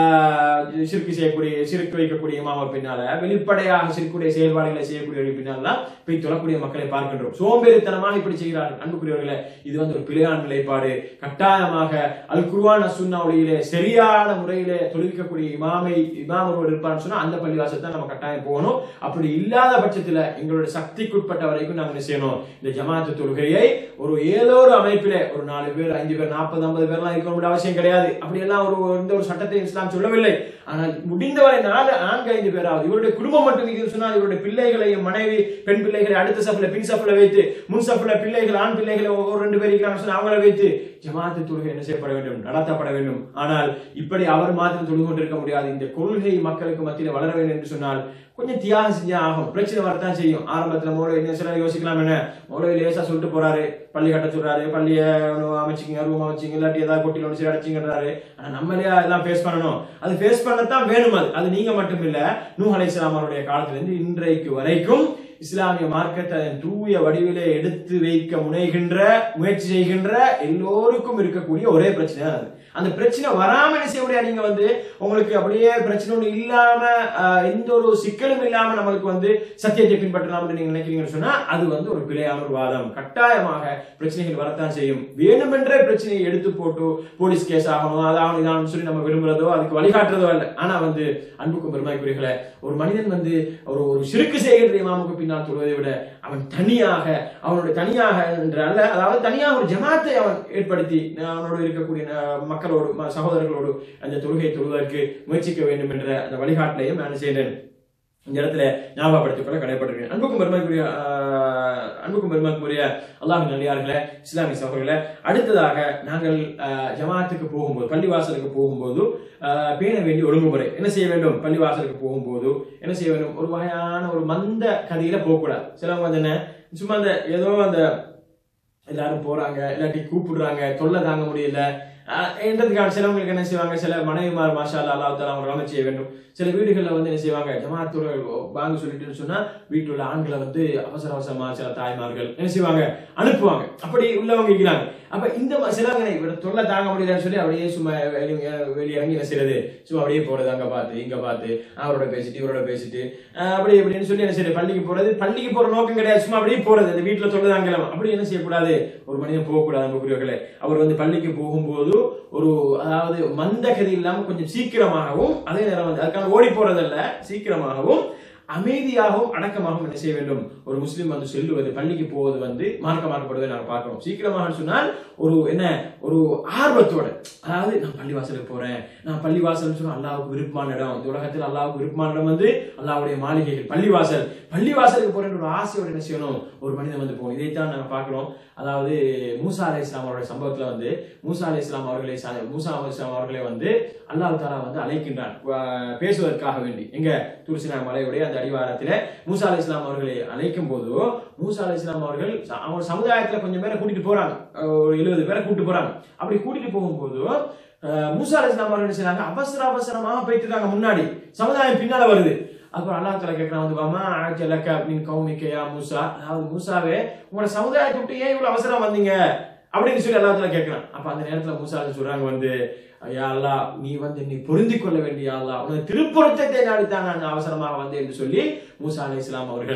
ஆஹ் சிறுக்கு செய்யக்கூடிய சிறுக்கு வைக்கக்கூடிய மாமா பின்னால வெளிப்படையாக சிறுக்குடைய செயல்பாடுகளை செய்யக்கூடியவர்கள் பின்னாலாம் போய் தொழக்கூடிய மக்களை பார்க்கின்றோம் சோம்பேறித்தனமாக இப்படி செய்கிறார்கள் அன்புக்குரியவர்களே இது வந்து ஒரு பிழையான நிலைப்பாடு கட்டாயமாக அல் குர்ஆன் சுன்னா ஒளியிலே சரியான முறையிலே தொழுவிக்கக்கூடிய இமாமை இமாம் ஒருவர் இருப்பார்னு சொன்னா அந்த பள்ளிவாசல் தான் நம்ம கட்டாயம் போகணும் அப்படி இல்லாத பட்சத்துல எங்களுடைய சக்திக்குட்பட்ட வரைக்கும் நாங்க என்ன செய்யணும் இந்த ஜமாத்து தொழுகையை ஒரு ஏதோ ஒரு அமைப்பிலே ஒரு நாலு பேர் ஐந்து பேர் நாற்பது ஐம்பது பேர்லாம் இருக்க வேண்டிய அவசியம் கிடையாது அப்படி எல்லாம் ஒரு எந்த ஒரு சட்டத்தை இஸ்லாம் சொல்லவில்லை ஆனால் முடிந்தவரை நாலு நான்கு ஐந்து பேராவது இவருடைய குடும்பம் மட்டும் இது சொன்னால் இவருடைய பிள்ளைகளையும் மனைவி பெண் பிள்ளைகளை அடுத்த சஃப்ல பின் சஃப்ல வைத்து முன் சஃப்ல பிள்ளைகள் ஆண் பிள்ளைகளை ஒரு ரெண்டு பேர் இருக்கிறாங்க சொன்னா அவங்கள வைத்து ஜமாத்து தொழுகை என்ன செய்யப்பட வேண்டும் நடத்தப்பட வேண்டும் ஆனால் இப்படி அவர் மாத்திரம் தொழுது கொண்டிருக்க முடியாது இந்த கொள்கை மக்களுக்கு மத்தியில் வளர வேண்டும் என்று சொன்னால் கொஞ்சம் தியாகம் செஞ்சே ஆகும் பிரச்சனை வரத்தான் செய்யும் ஆரம்பத்துல மோட என்ன சில யோசிக்கலாம் என்ன மோட லேசா சொல்லிட்டு போறாரு பள்ளி கட்ட சொல்றாரு பள்ளிய அமைச்சிங்க ரூம் அமைச்சிங்க இல்லாட்டி ஏதாவது கொட்டில ஒன்று சரி அடைச்சிங்கன்றாரு ஆனா நம்மளே அதெல்லாம் ஃபேஸ் பண்ணணும் அது ஃபேஸ் பண்ணத்தான் வேணும் அது அது நீங்க மட்டும் இல்ல நூஹ் அலைஹிஸ்ஸலாம் அவருடைய காலத்துல இருந்து இன்றைக்கு வரைக்கும் இஸ்லாமிய மார்க்கத்தை அதன் தூய வடிவிலே எடுத்து வைக்க முனைகின்ற முயற்சி செய்கின்ற எல்லோருக்கும் இருக்கக்கூடிய ஒரே பிரச்சனை தான் அது அந்த பிரச்சனை வராம என்ன செய்ய முடியாது நீங்க வந்து உங்களுக்கு அப்படியே பிரச்சனை ஒண்ணு இல்லாம ஆஹ், எந்த ஒரு சிக்கலும் இல்லாம நம்மளுக்கு வந்து சத்தியத்தை பின்பற்றலாம் நீங்க நினைக்கிறீங்கன்னு சொன்னா அது வந்து ஒரு பிழையான ஒரு வாதம் கட்டாயமாக பிரச்சனைகள் வரத்தான் செய்யும் வேணுமென்றே பிரச்சனையை எடுத்து போட்டு போலீஸ் கேஸ் ஆகணும் அதாகணும் இதாகணும் சொல்லி நம்ம விரும்புறதோ அதுக்கு வழிகாட்டுறதோ இல்லை ஆனா வந்து அன்புக்கும் பெருமாய்க்குரியர்களே ஒரு மனிதன் வந்து ஒரு ஒரு சிறுக்கு செய்கிற இமாமுக்கு பின்னால் தொழுவதை விட அவன் தனியாக அவனுடைய தனியாக என்ற அல்ல அதாவது தனியாக ஒரு ஜமாத்தை அவன் ஏற்படுத்தி அவனோடு இருக்கக்கூடிய அஹ், மக்களோடு ம- சகோதரர்களோடு அந்த தொழுகை தொழுவதற்கு முயற்சிக்க வேண்டும் என்ற அந்த வழிகாட்டிலையும் நான் செய்தேன் இந்த இடத்துல ஞாபகப்படுத்திக் கொள்ள கடைப்பட்டிருக்கேன் அன்புக்கும் பெருமைக்குரிய ஆஹ், அன்புக்கும் பெருமைக்குரிய அல்லாஹ் நல்லியார்களே இஸ்லாமிய சகோதரர்களே அடுத்ததாக நாங்கள் ஆஹ், ஜமாத்துக்கு போகும்போது பள்ளிவாசலுக்கு போகும்போது ஆஹ், பேண வேண்டிய ஒழுங்குமுறை என்ன செய்ய வேண்டும் பள்ளிவாசலுக்கு போகும்போது என்ன செய்ய வேண்டும் ஒரு வகையான ஒரு மந்த கதையில போகக்கூடாது சிலவங்க வந்து என்ன சும்மா அந்த ஏதோ அந்த எல்லாரும் போறாங்க இல்லாட்டி கூப்பிடுறாங்க தொல்லை தாங்க முடியல ஆஹ் என்றதுக்காக சிலவங்களுக்கு என்ன செய்வாங்க சில மனைவிமார் மாஷா அல்லா அல்லாஹ் தாலா அவங்க கவனம் செய்ய வேண்டும் சில வீடுகளில் வந்து என்ன செய்வாங்க ஜமாத்துறை வாங்க சொல்லிட்டுன்னு சொன்னா வீட்டில் உள்ள ஆண்களை வந்து அவசர அவசரமா சில தாய்மார்கள் என்ன செய்வாங்க அனுப்புவாங்க அப்படி உள்ளவங்க இருக்கிறாங்க அப்ப இந்த ம- சிலவங்க இவர தொல்லை தாங்க முடியலன்னு சொல்லி அப்படியே சும்மா வெளிய வெளியே இறங்கி என்ன செய்யறது சும்மா அப்படியே போறது அங்க பார்த்து இங்க பார்த்து அவரோட பேசிட்டு இவரோட பேசிட்டு ஆஹ் அப்படி இப்படின்னு சொல்லி என்ன செய்யறது பள்ளிக்கு போறது பள்ளிக்கு போற நோக்கம் கிடையாது சும்மா அப்படியே போறது அந்த வீட்டுல தொல்லை தாங்கலாம் அப்படி என்ன செய்யக்கூடாது ஒரு மனிதன் போகக்கூடாது அன்புக்குரியவர்களே அவர் வந்து பள்ளிக்கு போகும்போது ஒரு அதாவது மந்த கதி இல்லாம கொஞ்சம் சீக்கிரமாகவும் அதே நேரம் வந்து அதுக்கான ஓடி போறதல்ல சீக்கிரமாகவும் அமைதியாகவும் அடக்கமாகவும் என்ன செய்ய வேண்டும் ஒரு முஸ்லீம் வந்து செல்லுவது பள்ளிக்கு போவது வந்து மார்க்கமாக்கப்படுவதை நாங்கள் பார்க்கிறோம் சீக்கிரமாக சொன்னால் ஒரு என்ன ஒரு ஆர்வத்தோட அதாவது நான் பள்ளிவாசலுக்கு போறேன் நான் பள்ளிவாசல் சொன்னா அல்லாவுக்கு விருப்பமான இடம் இந்த உலகத்தில் அல்லாவுக்கு விருப்பமான இடம் வந்து அல்லாவுடைய மாளிகைகள் பள்ளிவாசல் பள்ளிவாசலுக்கு போற ஒரு ஆசையோட என்ன செய்யணும் ஒரு மனிதன் வந்து போகணும் இதைத்தான் நாங்க பார்க்கிறோம் அதாவது மூசா அலை இஸ்லாம் அவருடைய சம்பவத்துல வந்து மூசா அலை இஸ்லாம் அவர்களை ச- மூசா அலை இஸ்லாம் அவர்களை வந்து அல்லாஹ் தாலா வந்து அழைக்கின்றான் வா- பேசுவதற்காக வேண்டி எங்க துருசினா மலையுடைய அந்த அடிவாரத்திலே மூசா அலை இஸ்லாம் அவர்களை அழைக்கும் போது மூசா அலை இஸ்லாம் அவர்கள் ச- அவங்க சமுதாயத்துல கொஞ்சம் பேரை கூட்டிட்டு போறாங்க அஹ் ஒரு எழுபது பேரை கூட்டிட்டு போறாங்க அப்படி கூட்டிட்டு போகும்போது அஹ் மூசா அலை இஸ்லாம் அவர்கள் என்ன செய்றாங்க அவசர அவசரமாக போயிட்டு இருக்காங்க முன்னாடி சமுதாயம் பின்னால வருது அப்புறம் அல்லாஹ் தலா கேட்கறான் வந்து வாமா ஆஜலக மின் கௌமிக்கையா மூசா அதாவது மூசாவே உங்களோட சமுதாயத்தை விட்டு ஏன் இவ்வளவு அவசரம் வந்தீங்க அப்படின்னு சொல்லி அல்லாஹ் தலா கேட்கறான் அப்ப அந்த நேரத்துல மூசா சொல்றாங்க வந்து யா அல்லாஹ் நீ வந்து என்னை பொருந்தி கொள்ள வேண்டிய யா அல்லாஹ் உனது திருப்பொருத்தத்தை நாடித்தான் நான் அவசரமாக வந்தேன் என்று சொல்லி மூசா அலை இஸ்லாம் அவர்கள்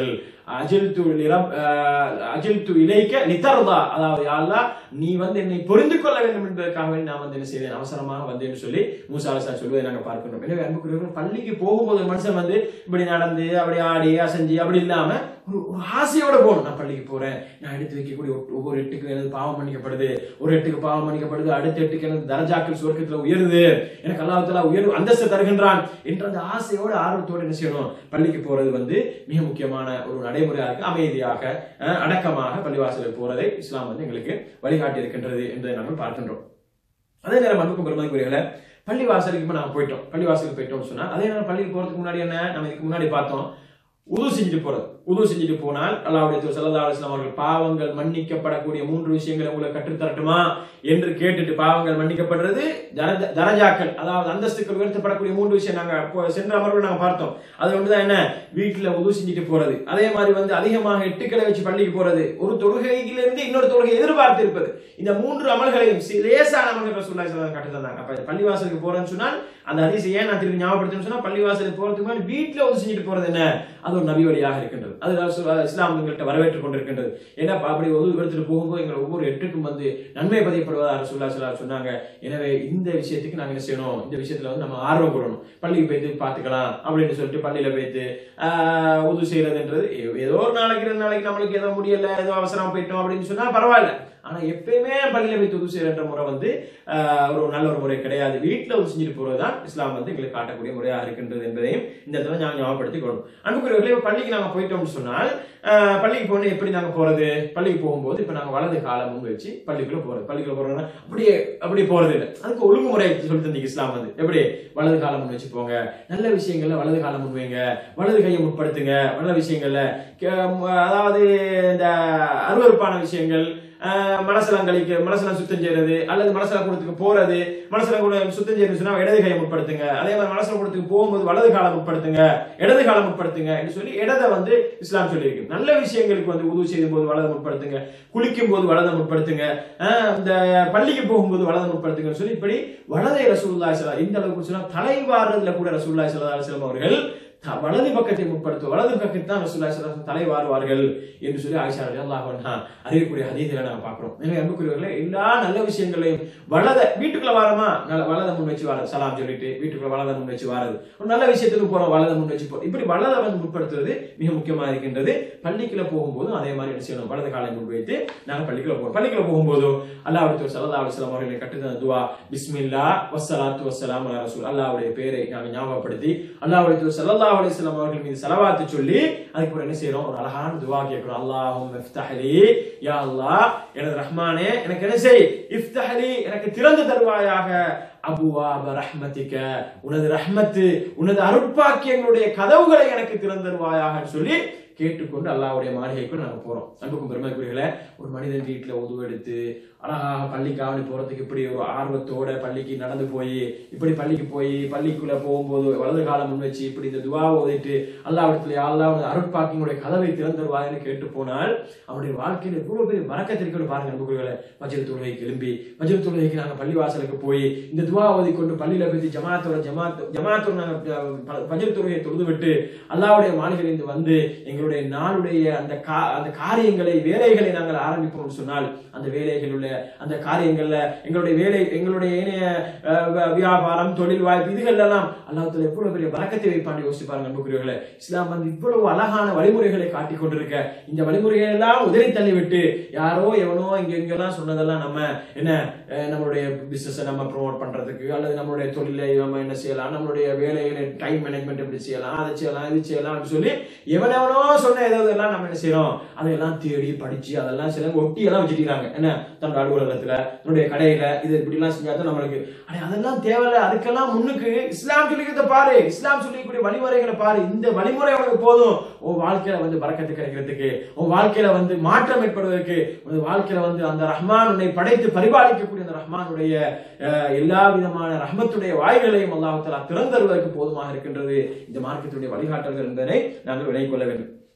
அஜில்து லிரப் அஜில்து இலைக்க லிதர்தா அதாவது யா அல்லாஹ் நீ வந்து என்னை புரிந்து கொள்ள வேண்டும் என்பதற்காக நான் வந்து என்ன செய்தேன் அவசரமாக வந்தேன்னு சொல்லி மூசா அலிஸ்லாம் சொல்வதை நாங்க பார்க்கின்றோம் எனவே அன்புக்குரியவர்கள் பள்ளிக்கு போகும்போது ஒரு மனுஷன் வந்து இப்படி நடந்து அப்படி ஆடி அசைஞ்சு அப்படி இல்லாம ஒரு ஒரு ஆசையோட போகணும் நான் பள்ளிக்கு போறேன் நான் எடுத்து வைக்கக்கூடிய ஒவ்வொரு- ஒவ்வொரு எட்டுக்கு எனது பாவம் மன்னிக்கப்படுது ஒரு எட்டுக்கு பாவம் மன்னிக்கப்படுது அடுத்த எட்டுக்கு எனது தரஜாக்கள் சுவர்க்கத்துல உயருது எனக்கு அல்லாஹ் உயர்வு அந்தஸ்து தருகின்றான் என்ற அந்த ஆசையோட ஆர்வத்தோட என்ன செய்யணும் பள்ளிக்கு போறது வந்து மிக முக்கியமான ஒரு நடைமுறையாக இருக்கு அமைதியாக அஹ், அடக்கமாக பள்ளிவாசலுக்கு போறதை இஸ்லாம் வந்து எங்களுக்கு வழிகாட்டி இருக்கின்றது என்பதை நாங்கள் பார்க்கின்றோம் அதே நேரம் அன்புக்கும் பெருமதிக்குரியவர்களே பள்ளி வாசலுக்கு இப்ப நாம போயிட்டோம் பள்ளி வாசலுக்கு போயிட்டோம்னு சொன்னா அதே நேரம் பள்ளிக்கு போறதுக்கு முன்னாடி என்ன நம்ம இதுக்கு முன்னாடி பார்த்தோம் உது செஞ்சுட்டு போறது உது செஞ்சுட்டு போனால் அல்லாவுடைய தூதர் ஸல்லல்லாஹு அலைஹி வஸல்லம் அவர்கள் பாவங்கள் மன்னிக்கப்படக்கூடிய மூன்று விஷயங்களை உங்களுக்கு கற்றுத்தரட்டுமா என்று கேட்டுட்டு பாவங்கள் மன்னிக்கப்படுறது தரஜ- தரஜாக்கள் அதாவது அந்தஸ்துக்கள் உயர்த்தப்படக்கூடிய மூன்று விஷயம் நாங்க அப்போ சென்ற அமர்வு நாங்க பார்த்தோம் அது ஒன்றுதான் என்ன வீட்டுல உது செஞ்சுட்டு போறது அதே மாதிரி வந்து அதிகமாக எட்டுக்களை வச்சு பள்ளிக்கு போறது ஒரு தொழுகையிலிருந்து இன்னொரு தொழுகை எதிர்பார்த்து இருப்பது இந்த மூன்று அமல்களையும் சி- லேசான அமல்கள் ரசூலுல்லாஹி ஸல்லல்லாஹு அலைஹி கட்டு தந்தாங்க அப்ப பள்ளிவாசலுக்கு போறேன்னு சொன்னால் அந்த ஹதீஸ் ஏன் நான் திரும்பி ஞாபகப்படுத்தணும்னு சொன்னா பள்ளிவாசலுக்கு போறதுக்கு முன்னாடி வீட்டுல உது செஞ்சுட்டு போறது என்ன அது ஒரு நபி வழியாக இருக்கின்றது அது ரசூ- இஸ்லாம் எங்கள்கிட்ட வரவேற்றுக் கொண்டிருக்கின்றது ஏன்னா அப்படி ஒது எடுத்துட்டு போகும்போது எங்கள் ஒவ்வொரு எட்டுக்கும் வந்து நன்மை பதியப்படுவதாக ரசூல்லா ஸல்லல்லாஹு அலைஹி சொன்னாங்க எனவே இந்த விஷயத்துக்கு நாங்க என்ன செய்யணும் இந்த விஷயத்துல வந்து நம்ம ஆர்வம் கொள்ளணும் பள்ளிக்கு போயிட்டு பாத்துக்கலாம் அப்படின்னு சொல்லிட்டு பள்ளியில போயிட்டு ஆஹ், உது செய்யறதுன்றது ஏ- ஏதோ ஒரு நாளைக்கு ரெண்டு நாளைக்கு நம்மளுக்கு ஏதோ முடியல ஏதோ அவசரம் போயிட்டோம் அப்படின்னு சொன்னா பரவாயில்ல ஆனா எப்பயுமே பள்ளியில போய் உது செய்யற முறை வந்து ஆஹ், ஒரு நல்ல ஒரு முறை கிடையாது வீட்டுல உது செஞ்சுட்டு போறதுதான் இஸ்லாம் வந்து எங்களுக்கு காட்டக்கூடிய முறையாக இருக்கின்றது என்பதையும் இந்த இடத்துல நான் ஞாபகப்படுத்திக் கொள்ளணும் அன்புக்குரியவர்களே இப்ப பள்ளிக்கு நாங்க போயிட்டோம்னு சொன்னால் ஆஹ், பள்ளிக்கு போன எப்படி நாங்க போறது பள்ளிக்கு போகும்போது இப்ப நாங்க வலது காலம் முன் வச்சு பள்ளிக்குள்ள போறது பள்ளிக்குள்ள போறோம்னா அப்படியே அப்படி போறது இல்லை அதுக்கு ஒழுங்குமுறை சொல்லி தந்தீங்க இஸ்லாம் வந்து எப்படி வலது காலம் முன் வச்சு போங்க நல்ல விஷயங்கள்ல வலது காலம் முன் வைங்க வலது கையை முற்படுத்துங்க நல்ல விஷயங்கள்ல கே- ம- அதாவது இந்த அருவருப்பான விஷயங்கள் ஆஹ், மனசெல்லாம் கழிக்க மனசெல்லாம் சுத்தம் செய்யறது அல்லது மனசல கூடத்துக்கு போறது மனசல கூட சுத்தம் செய்யறது சொன்னா இடது கையை முற்படுத்துங்க அதே மாதிரி மனசல கூடத்துக்கு போகும்போது வலது காலம் முற்படுத்துங்க இடது காலம் முற்படுத்துங்க என்று சொல்லி இடதை வந்து இஸ்லாம் சொல்லியிருக்கு நல்ல விஷயங்களுக்கு வந்து உதவி செய்யும் போது வலதை முற்படுத்துங்க குளிக்கும் போது வலதை முற்படுத்துங்க ஆஹ், இந்த பள்ளிக்கு போகும்போது வலதை முற்படுத்துங்கன்னு சொல்லி இப்படி வலதை ரசூலுல்லாஹி ஸல்லல்லாஹு இந்த அளவுக்கு சொன்னா தலைவாறுறதுல கூட ரசூலுல்லாஹி ஸல்லல்லாஹு அலைஹி வஸல்லம் அவர்கள் த- வலது பக்கத்தை முற்படுத்தும் வலது பக்கத்தை தான் ரசூலுல்லாஹி ஸல்லல்லாஹு அலைஹி வஸல்லம் தலை வாருவார்கள் என்று சொல்லி ஆயிஷா ரலியல்லாஹு அன்ஹா அறியக்கூடிய ஹதீஸ்களை நாம பார்க்கிறோம் எனவே அன்புக்குரியவர்களே எல்லா நல்ல விஷயங்களையும் வலத வீட்டுக்குள்ள வாரமா நல்ல வலத முன் வச்சு வாரது சலாம் சொல்லிட்டு வீட்டுக்குள்ள வலத முன் வச்சு வாரது ஒரு நல்ல விஷயத்துக்கு போறோம் வலத முன் வச்சு போறோம் இப்படி வலத வந்து முற்படுத்துவது மிக முக்கியமா இருக்கின்றது பள்ளிக்குள்ள போகும்போதும் அதே மாதிரி என்ன செய்யணும் வலது காலை முன் வைத்து நாங்க பள்ளிக்குள்ள போறோம் பள்ளிக்குள்ள போகும்போதும் அல்லாஹ்வுடைய சல்லல்லாஹு அலைஹி வஸல்லம் அவர்களை கட்டுதல் துவா பிஸ்மில்லா வஸ்ஸலாத்து வஸ்ஸலாமு அலா ரசூல் அல்லாஹ்வுடைய பெயரை நாங்க ஞாபகப்படுத்தி அல்லாஹ்வுடைய சல்லல்லாஹு அலைஹி வஸல்லம் அவர்கள் மீது ஸலவாத்து சொல்லி அதுக்கு என்ன செய்யறோம் ஒரு அழகான துவா கேட்கிறோம் அல்லாஹும் இஃப்தஹ்லி யா அல்லாஹ் எனது ரஹ்மானே எனக்கு என்ன செய் இஃப்தஹ்லி எனக்கு திறந்து தருவாயாக அபுவாப ரஹ்மதிக உனது ரஹ்மத்து உனது அருட்பாக்கியங்களுடைய கதவுகளை எனக்கு திறந்தருவாயாக சொல்லி கேட்டுக்கொண்டு அல்லாஹ்வுடைய மாளிகைக்கு நாங்க போறோம் அன்புக்கும் பெருமைக்குரியர்களே ஒரு மனிதன் வீட்டுல உதவு எடுத்து அழகாக பள்ளிக்கு ஆவணி போறதுக்கு இப்படி ஒரு ஆர்வத்தோட பள்ளிக்கு நடந்து போய் இப்படி பள்ளிக்கு போய் பள்ளிக்குள்ள போகும்போது வலது காலம் முன் வச்சு இப்படி இந்த துவாவை ஓதிட்டு அல்லாவிடத்துல அல்லாஹ் அருட்பாக்கியங்களுடைய கதவை திறந்தருவாயன்னு கேட்டு போனால் அவனுடைய வாழ்க்கையில இவ்வளவு பெரிய மறக்கத்திற்கு பாருங்க அன்புக்குரியவர்களே வஜ்ர தொழுகைக்கு எழும்பி வஜ்ர தொழுகைக்கு நாங்க பள்ளி வாசலுக்கு போய் இந்த துவா ஓதி கொண்டு பள்ளியில போய் ஜமாத்தோட ஜமாத் ஜமாத்தோட நாங்க அஹ், வஜ்ர தொழுகையை தொழுது விட்டு அல்லாவுடைய மாளிகையிலிருந்து வந்து எங்களுடைய நாளுடைய அந்த கா அந்த காரியங்களை வேலைகளை நாங்கள் ஆரம்பிப்போம்னு சொன்னால் அந்த வேலைகள் உள்ள அந்த காரியங்கள்ல எங்களுடைய வேலை எங்களுடைய ஏனைய அஹ், வ- வியாபாரம் தொழில் வாய்ப்பு இதுகள் எல்லாம் அல்லாஹ்வுல எவ்வளவு பெரிய வரக்கத்தை வைப்பான்னு யோசிச்சு பாருங்க அன்புக்குரியவர்களே இஸ்லாம் வந்து இவ்வளவு அழகான வழிமுறைகளை காட்டிக் கொண்டிருக்க இந்த வழிமுறைகளை எல்லாம் உதறி தள்ளிவிட்டு யாரோ எவனோ இங்க இங்கெல்லாம் சொன்னதெல்லாம் நம்ம என்ன அஹ், நம்மளுடைய பிசினஸ் நம்ம ப்ரோமோட் பண்றதுக்கு அல்லது நம்மளுடைய தொழிலை நம்ம என்ன செய்யலாம் நம்மளுடைய வேலைகளை டைம் மேனேஜ்மெண்ட் எப்படி செய்யலாம் அதை செய்யலாம் இது செய்யலாம் அப்படின்னு சொல்லி எவனெவனோ சொன்ன ஏதாவது எல்லாம் நம்ம என்ன செய்யறோம் அதையெல்லாம் தேடி படிச்சு அதெல்லாம் சில ஒட்டி எல்லாம் வச்சுக்கிறாங்க என்ன தன்னோட அலுவலகத்துல தன்னுடைய கடையில இது இப்படி எல்லாம் செஞ்சா தான் நம்மளுக்கு அடே, அதெல்லாம் தேவையில்ல அதுக்கெல்லாம் முன்னுக்கு இஸ்லாம் சொல்லிக்கிறத பாரு இஸ்லாம் சொல்லிக்கூடிய வழிமுறைகளை பாரு இந்த வழிமுறை உனக்கு போதும் உன் வாழ்க்கையில வந்து பறக்கத்து கிடைக்கிறதுக்கு உன் வாழ்க்கையில வந்து மாற்றம் ஏற்படுவதற்கு உன் வாழ்க்கையில வந்து அந்த ரஹ்மான் உன்னை படைத்து பரிபாலிக்கக்கூடிய அந்த ரஹ்மானுடைய அஹ், எல்லா விதமான ரஹ்மத்துடைய வாய்களையும் அல்லாஹ் திறந்தருவதற்கு போதுமாக இருக்கின்றது இந்த மார்க்கத்துடைய வழிகாட்டல்கள் என்பதை நாங்கள் விலை கொள்ள வேண்டும்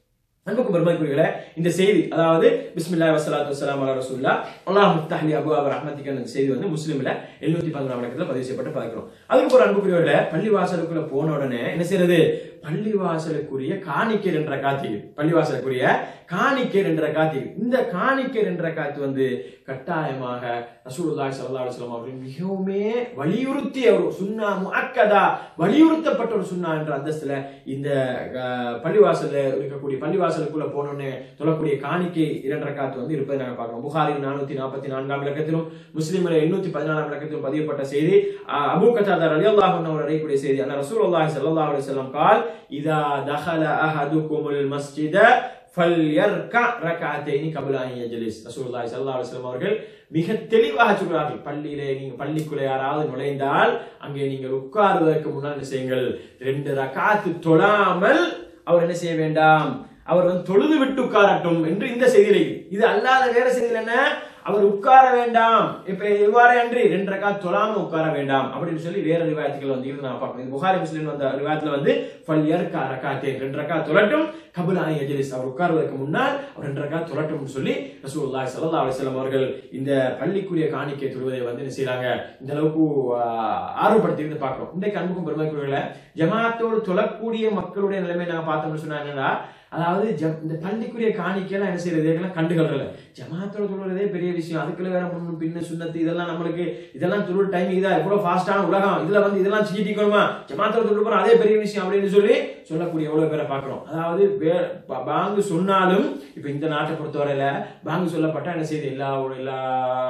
அன்புக்கு பெருமைக்குரியர்களே இந்த செய்தி அதாவது பிஸ்மில்லா வசலாத்து வசலாம் அலா ரசூல்லா அல்லாஹ் முஃப்தஹ்லி அபு அவர் ரஹ்மத்திக்கு அந்த செய்தி வந்து முஸ்லிம்ல எழுநூத்தி பதினொன்றாம் இடத்துல பதிவு செய்யப்பட்டு பார்க்கிறோம் அதுக்கு ஒரு அன்புக்குரியவர்களே பள்ளி வாசலுக்குள்ள போன உடனே என்ன செய்யறது பள்ளி வாசலுக்குரிய காணிக்கை என்ற காத்திகை பள்ளி வாசலுக்குரிய காணிக்கை என்ற காத்திகை இந்த காணிக்கை என்ற காத்து வந்து கட்டாயமாக ரசூலுல்லாஹி ஸல்லல்லாஹு அலைஹி வஸல்லம் அவர்கள் மிகவுமே வலியுறுத்திய ஒரு சுன்னா முஅக்கதா வலியுறுத்தப்பட்ட ஒரு சுன்னா என்ற அந்தஸ்துல இந்த அஹ், பள்ளிவாசல்ல இருக்கக்கூடிய பள்ளிவாசலுக்குள்ள போனோடனே தொழக்கூடிய காணிக்கை இரண்டரை காத்து வந்து இருப்பதை நாங்க பார்க்கிறோம் புகாரி நானூத்தி நாற்பத்தி நான்காம் இலக்கத்திலும் முஸ்லிம்ல எண்ணூத்தி பதினாலாம் இலக்கத்திலும் பதியப்பட்ட செய்தி அஹ், அபூ கத்தாதா ரலியல்லாஹு அன்ஹு அவர் அறியக்கூடிய செய்தி அன்ன ரசூலுல்லாஹி ஸல்லல்லாஹு அலைஹி வஸல்லம் قال இதா தஹல அஹதுகுமுல் மஸ்ஜித ஃபல்யர்கா ரக்அத்தைனி கப்ல அன் யஜ்லிஸ் ரசூலுல்லாஹி ஸல்லல்லாஹு அலைஹி வஸல்லம் அவர்கள் மிக தெளிவாக சொல்கிறார்கள் பள்ளியிலே நீங்க பள்ளிக்குள்ளே யாராவது நுழைந்தால் அங்கே நீங்கள் உட்காருவதற்கு முன்னால் என்ன செய்யுங்கள் ரெண்டு ரகாத்து தொழாமல் அவர் என்ன செய்ய வேண்டாம் அவர் வந்து தொழுது விட்டு உட்காரட்டும் என்று இந்த செய்தியிலே இருக்கு. இது அல்லாத வேற செய்தியில் என்ன அவர் உட்கார வேண்டாம் இப்ப இவ்வாறு அன்றி ரெண்டு ரக்கா தொழாம உட்கார வேண்டாம் அப்படின்னு சொல்லி வேற ரிவாயத்துகள் வந்து இருந்து நான் பார்க்கணும் இது புகாரி முஸ்லிம் வந்த ரிவாயத்துல வந்து ஃபல்யர்கா ரக்காத்தே ரெண்டு ரக்கா தொழட்டும் கபுலானி எஜலிஸ் அவர் உட்காருவதற்கு முன்னால் அவர் ரெண்டு ரக்கா தொழட்டும்னு சொல்லி ரசூலுல்லாஹி ஸல்லல்லாஹு அலைஹி வஸல்லம் அவர்கள் இந்த பள்ளிக்குரிய காணிக்கை தொழுவதை வந்து என்ன செய்றாங்க இந்த அளவுக்கு ஆஹ், ஆர்வப்படுத்தி இருந்து பார்க்கிறோம் இன்றைக்கு அன்புக்கும் பெருமைக்குரியவர்களே ஜமாத்தோடு தொழக்கூடிய மக்களுடைய நிலைமை நாங்க பார்த்தோம்னு சொன்னா என்னன்னா அதாவது ஜ- இந்த பள்ளிக்குரிய காணிக்கையெல்லாம் என்ன செய்யறது இதெல்லாம் கண்டுகள்றல ஜமாத்தோட தொழுறதே பெரிய விஷயம் அதுக்குள்ள வேற முன்னு பின்னு சுண்ணத்து இதெல்லாம் நம்மளுக்கு இதெல்லாம் தொழில் டைம் இதா எவ்வளவு ஃபாஸ்டான உலகம் இதுல வந்து இதெல்லாம் சீட்டிக்கணுமா ஜமாத்தோட தொழில் போறோம் அதே பெரிய விஷயம் அப்படின்னு சொல்லி சொல்லக்கூடிய எவ்வளவு பேரை பார்க்கிறோம் அதாவது வே- ப- பாங்கு சொன்னாலும் இப்ப இந்த நாட்டை பொறுத்தவரையில பாங்கு சொல்லப்பட்டா என்ன செய்யுது எல்லா ஊ- எல்லா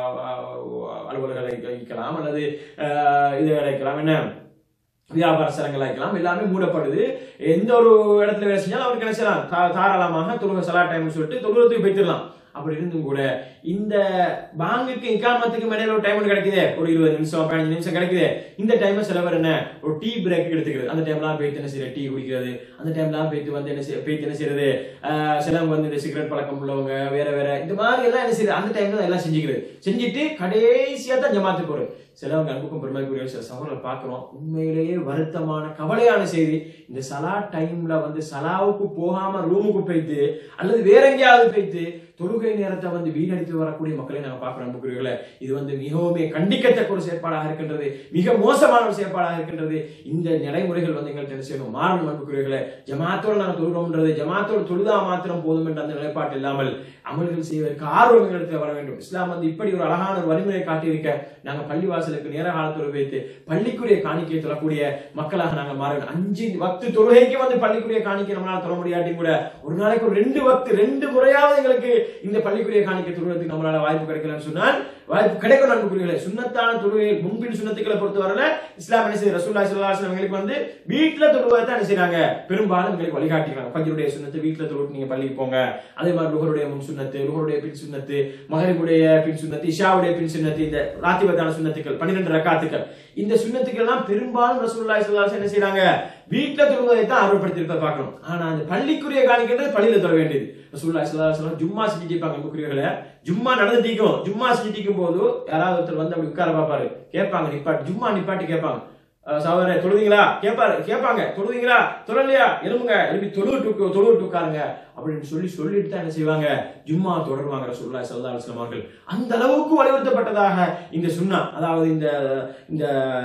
அஹ், அலுவலர்களை வைக்கலாம் அல்லது அஹ், இது அழைக்கலாம் என்ன வியாபார சரங்கள் வைக்கலாம் எல்லாமே மூடப்படுது எந்த ஒரு இடத்துல வேலை செஞ்சாலும் அவருக்கு என்ன செய்யலாம் தா- தாராளமாக தொழுக சலா டைம் சொல்லிட்டு தொழுகிறதுக்கு போய்த்திடலாம் அப்படி இருந்தும் கூட இந்த பாங்குக்கு இக்காமத்துக்கு இடையில ஒரு டைம் கிடைக்குதே ஒரு இருபது நிமிஷம் பதினஞ்சு நிமிஷம் கிடைக்குதே இந்த டைம் சில பேர் என்ன ஒரு டீ பிரேக் எடுத்துக்கிறது அந்த டைம்லாம் போயிட்டு என்ன செய்யறது டீ குடிக்கிறது அந்த டைம்லாம் போயிட்டு வந்து என்ன செய்ய போயிட்டு என்ன செய்யறது ஆஹ் சிலவங்க வந்து இந்த சிகரெட் பழக்கம் உள்ளவங்க வேற வேற இந்த மாதிரி எல்லாம் என்ன செய்யறது அந்த டைம்ல எல்லாம் செஞ்சுக்கிறது செஞ்சுட்டு கடைசியா தான் ஜமாத்து போறது சிலவங்க அன்புக்கும் பெருமைக்குரிய சில சகோதரர்கள் பார்க்கிறோம் உண்மையிலேயே வருத்தமான கவலையான செய்தி இந்த சலா டைம்ல வந்து சலாவுக்கு போகாம ரூமுக்கு போயிட்டு அல்லது வேற எங்கேயாவது போயிட்டு தொழுகை நேரத்தை வந்து வீணடித்து வரக்கூடிய மக்களை நாங்க பார்க்கிறோம் அன்புக்குரியவர்களே இது வந்து மிகவுமே கண்டிக்கத்தக்க ஒரு செயற்பாடாக இருக்கின்றது மிக மோசமான ஒரு செயற்பாடாக இருக்கின்றது இந்த நடைமுறைகள் வந்து எங்கள்கிட்ட என்ன செய்யணும் மாறணும் அன்புக்குரியவர்களே ஜமாத்தோடு நாங்கள் தொழுகிறோம்ன்றது ஜமாத்தோடு தொழுதா மாத்திரம் போதும் என்ற அந்த நிலைப்பாட்டு இல்லாமல் அமல்கள் செய்வதற்கு ஆர்வம் எங்களுக்கு வர வேண்டும் இஸ்லாம் வந்து இப்படி ஒரு அழகான ஒரு வழிமுறை காட்டியிருக்க நாங்க பள்ளிவாசலுக்கு நேர காலத்தோடு வைத்து பள்ளிக்குரிய காணிக்கை தொழக்கூடிய மக்களாக நாங்கள் மாற வேண்டும் அஞ்சு வக்து தொழுகைக்கு வந்து பள்ளிக்குரிய காணிக்கை நம்மளால தொழ முடியாட்டியும் கூட ஒரு நாளைக்கு ஒரு ரெண்டு வக்து ரெண்டு முறையாவது எங்களுக்கு இந்த பள்ளிக்குரிய காணிக்கை தொழுவதற்கு நம்மளால வாய்ப்பு கிடைக்கலன்னு சொன்னால் வாய்ப்பு கிடைக்கும் நண்புக்குரியர்களே சுண்ணத்தான தொழுகை முன்பின் சுண்ணத்துக்களை பொறுத்தவரையில இஸ்லாம் என்ன செய்யுது ரசூல்லா ஸல்லல்லாஹு அலைஹி வஸல்லம் எங்களுக்கு வந்து வீட்டுல தொழுவதை தான் என்ன செய்றாங்க பெரும்பாலும் எங்களுக்கு வழிகாட்டிக்கிறாங்க ஃபஜ்ருடைய சுண்ணத்து வீட்டுல தொழுவிட்டு நீங்க பள்ளிக்கு போங்க அதே மாதிரி லுகருடைய முன் சுண்ணத்து லுகருடைய பின் சுண்ணத்து மகரிபுடைய பின் சுண்ணத்து இஷாவுடைய பின் சுண்ணத்து இந்த ராத்திபத்தான சுண்ணத்துக்கள் பன்னிரெண்டு ரக்காத்துக்கள் இந்த சுண்ணத்துக்கள் எல்லாம் பெரும்பாலும் ரசூலுல்லாஹி ஸல்லல்லாஹு அலைஹி வஸல்லம் என்ன செய்றாங்க வீட்டுல தொழுவதை தான் ஆர்வப்படுத்தி இருப்பதை பார்க்கணும் ஆனா அந்த பள்ளிக்குரிய காணிக்கிறது பள்ளியில தொழ வேண்டியது ரசூலுல்லாஹி ஸல்லல்லாஹு அலைஹி வஸல்லம் ஜும்மா செஞ்சுட்டு இருப்பாங்க அன்புக்குரியவர்களே ஜும்மா நடந்துட்டிக்கும் ஜும்மா செஞ்சுட்டிக்கும் போது யாராவது ஒருத்தர் வந்து அப்படி உட்கார பார்ப்பாரு கேட்பாங்க நிப்பாட்டி ஜும்மா நிப்பாட்டி கேட்பாங்க அஹ் சகோதரே தொழுவீங்களா கேட்பாரு கேட்பாங்க தொழுவீங்களா தொழலையா எழுமுங்க எழுப்பி தொழுவிட்டு தொழுவிட்டு உட்காருங்க அப்படின்னு சொல்லி சொல்லிட்டு தான் என்ன செய்வாங்க ஜும்மா தொடருவாங்க ரசூலுல்லாஹி ஸல்லல்லாஹு அலைஹி வஸல்லம் அவர்கள் அந்த அளவுக்கு வலியுறுத்தப்பட்டதாக இந்த சுன்னா அதாவது இந்த இந்த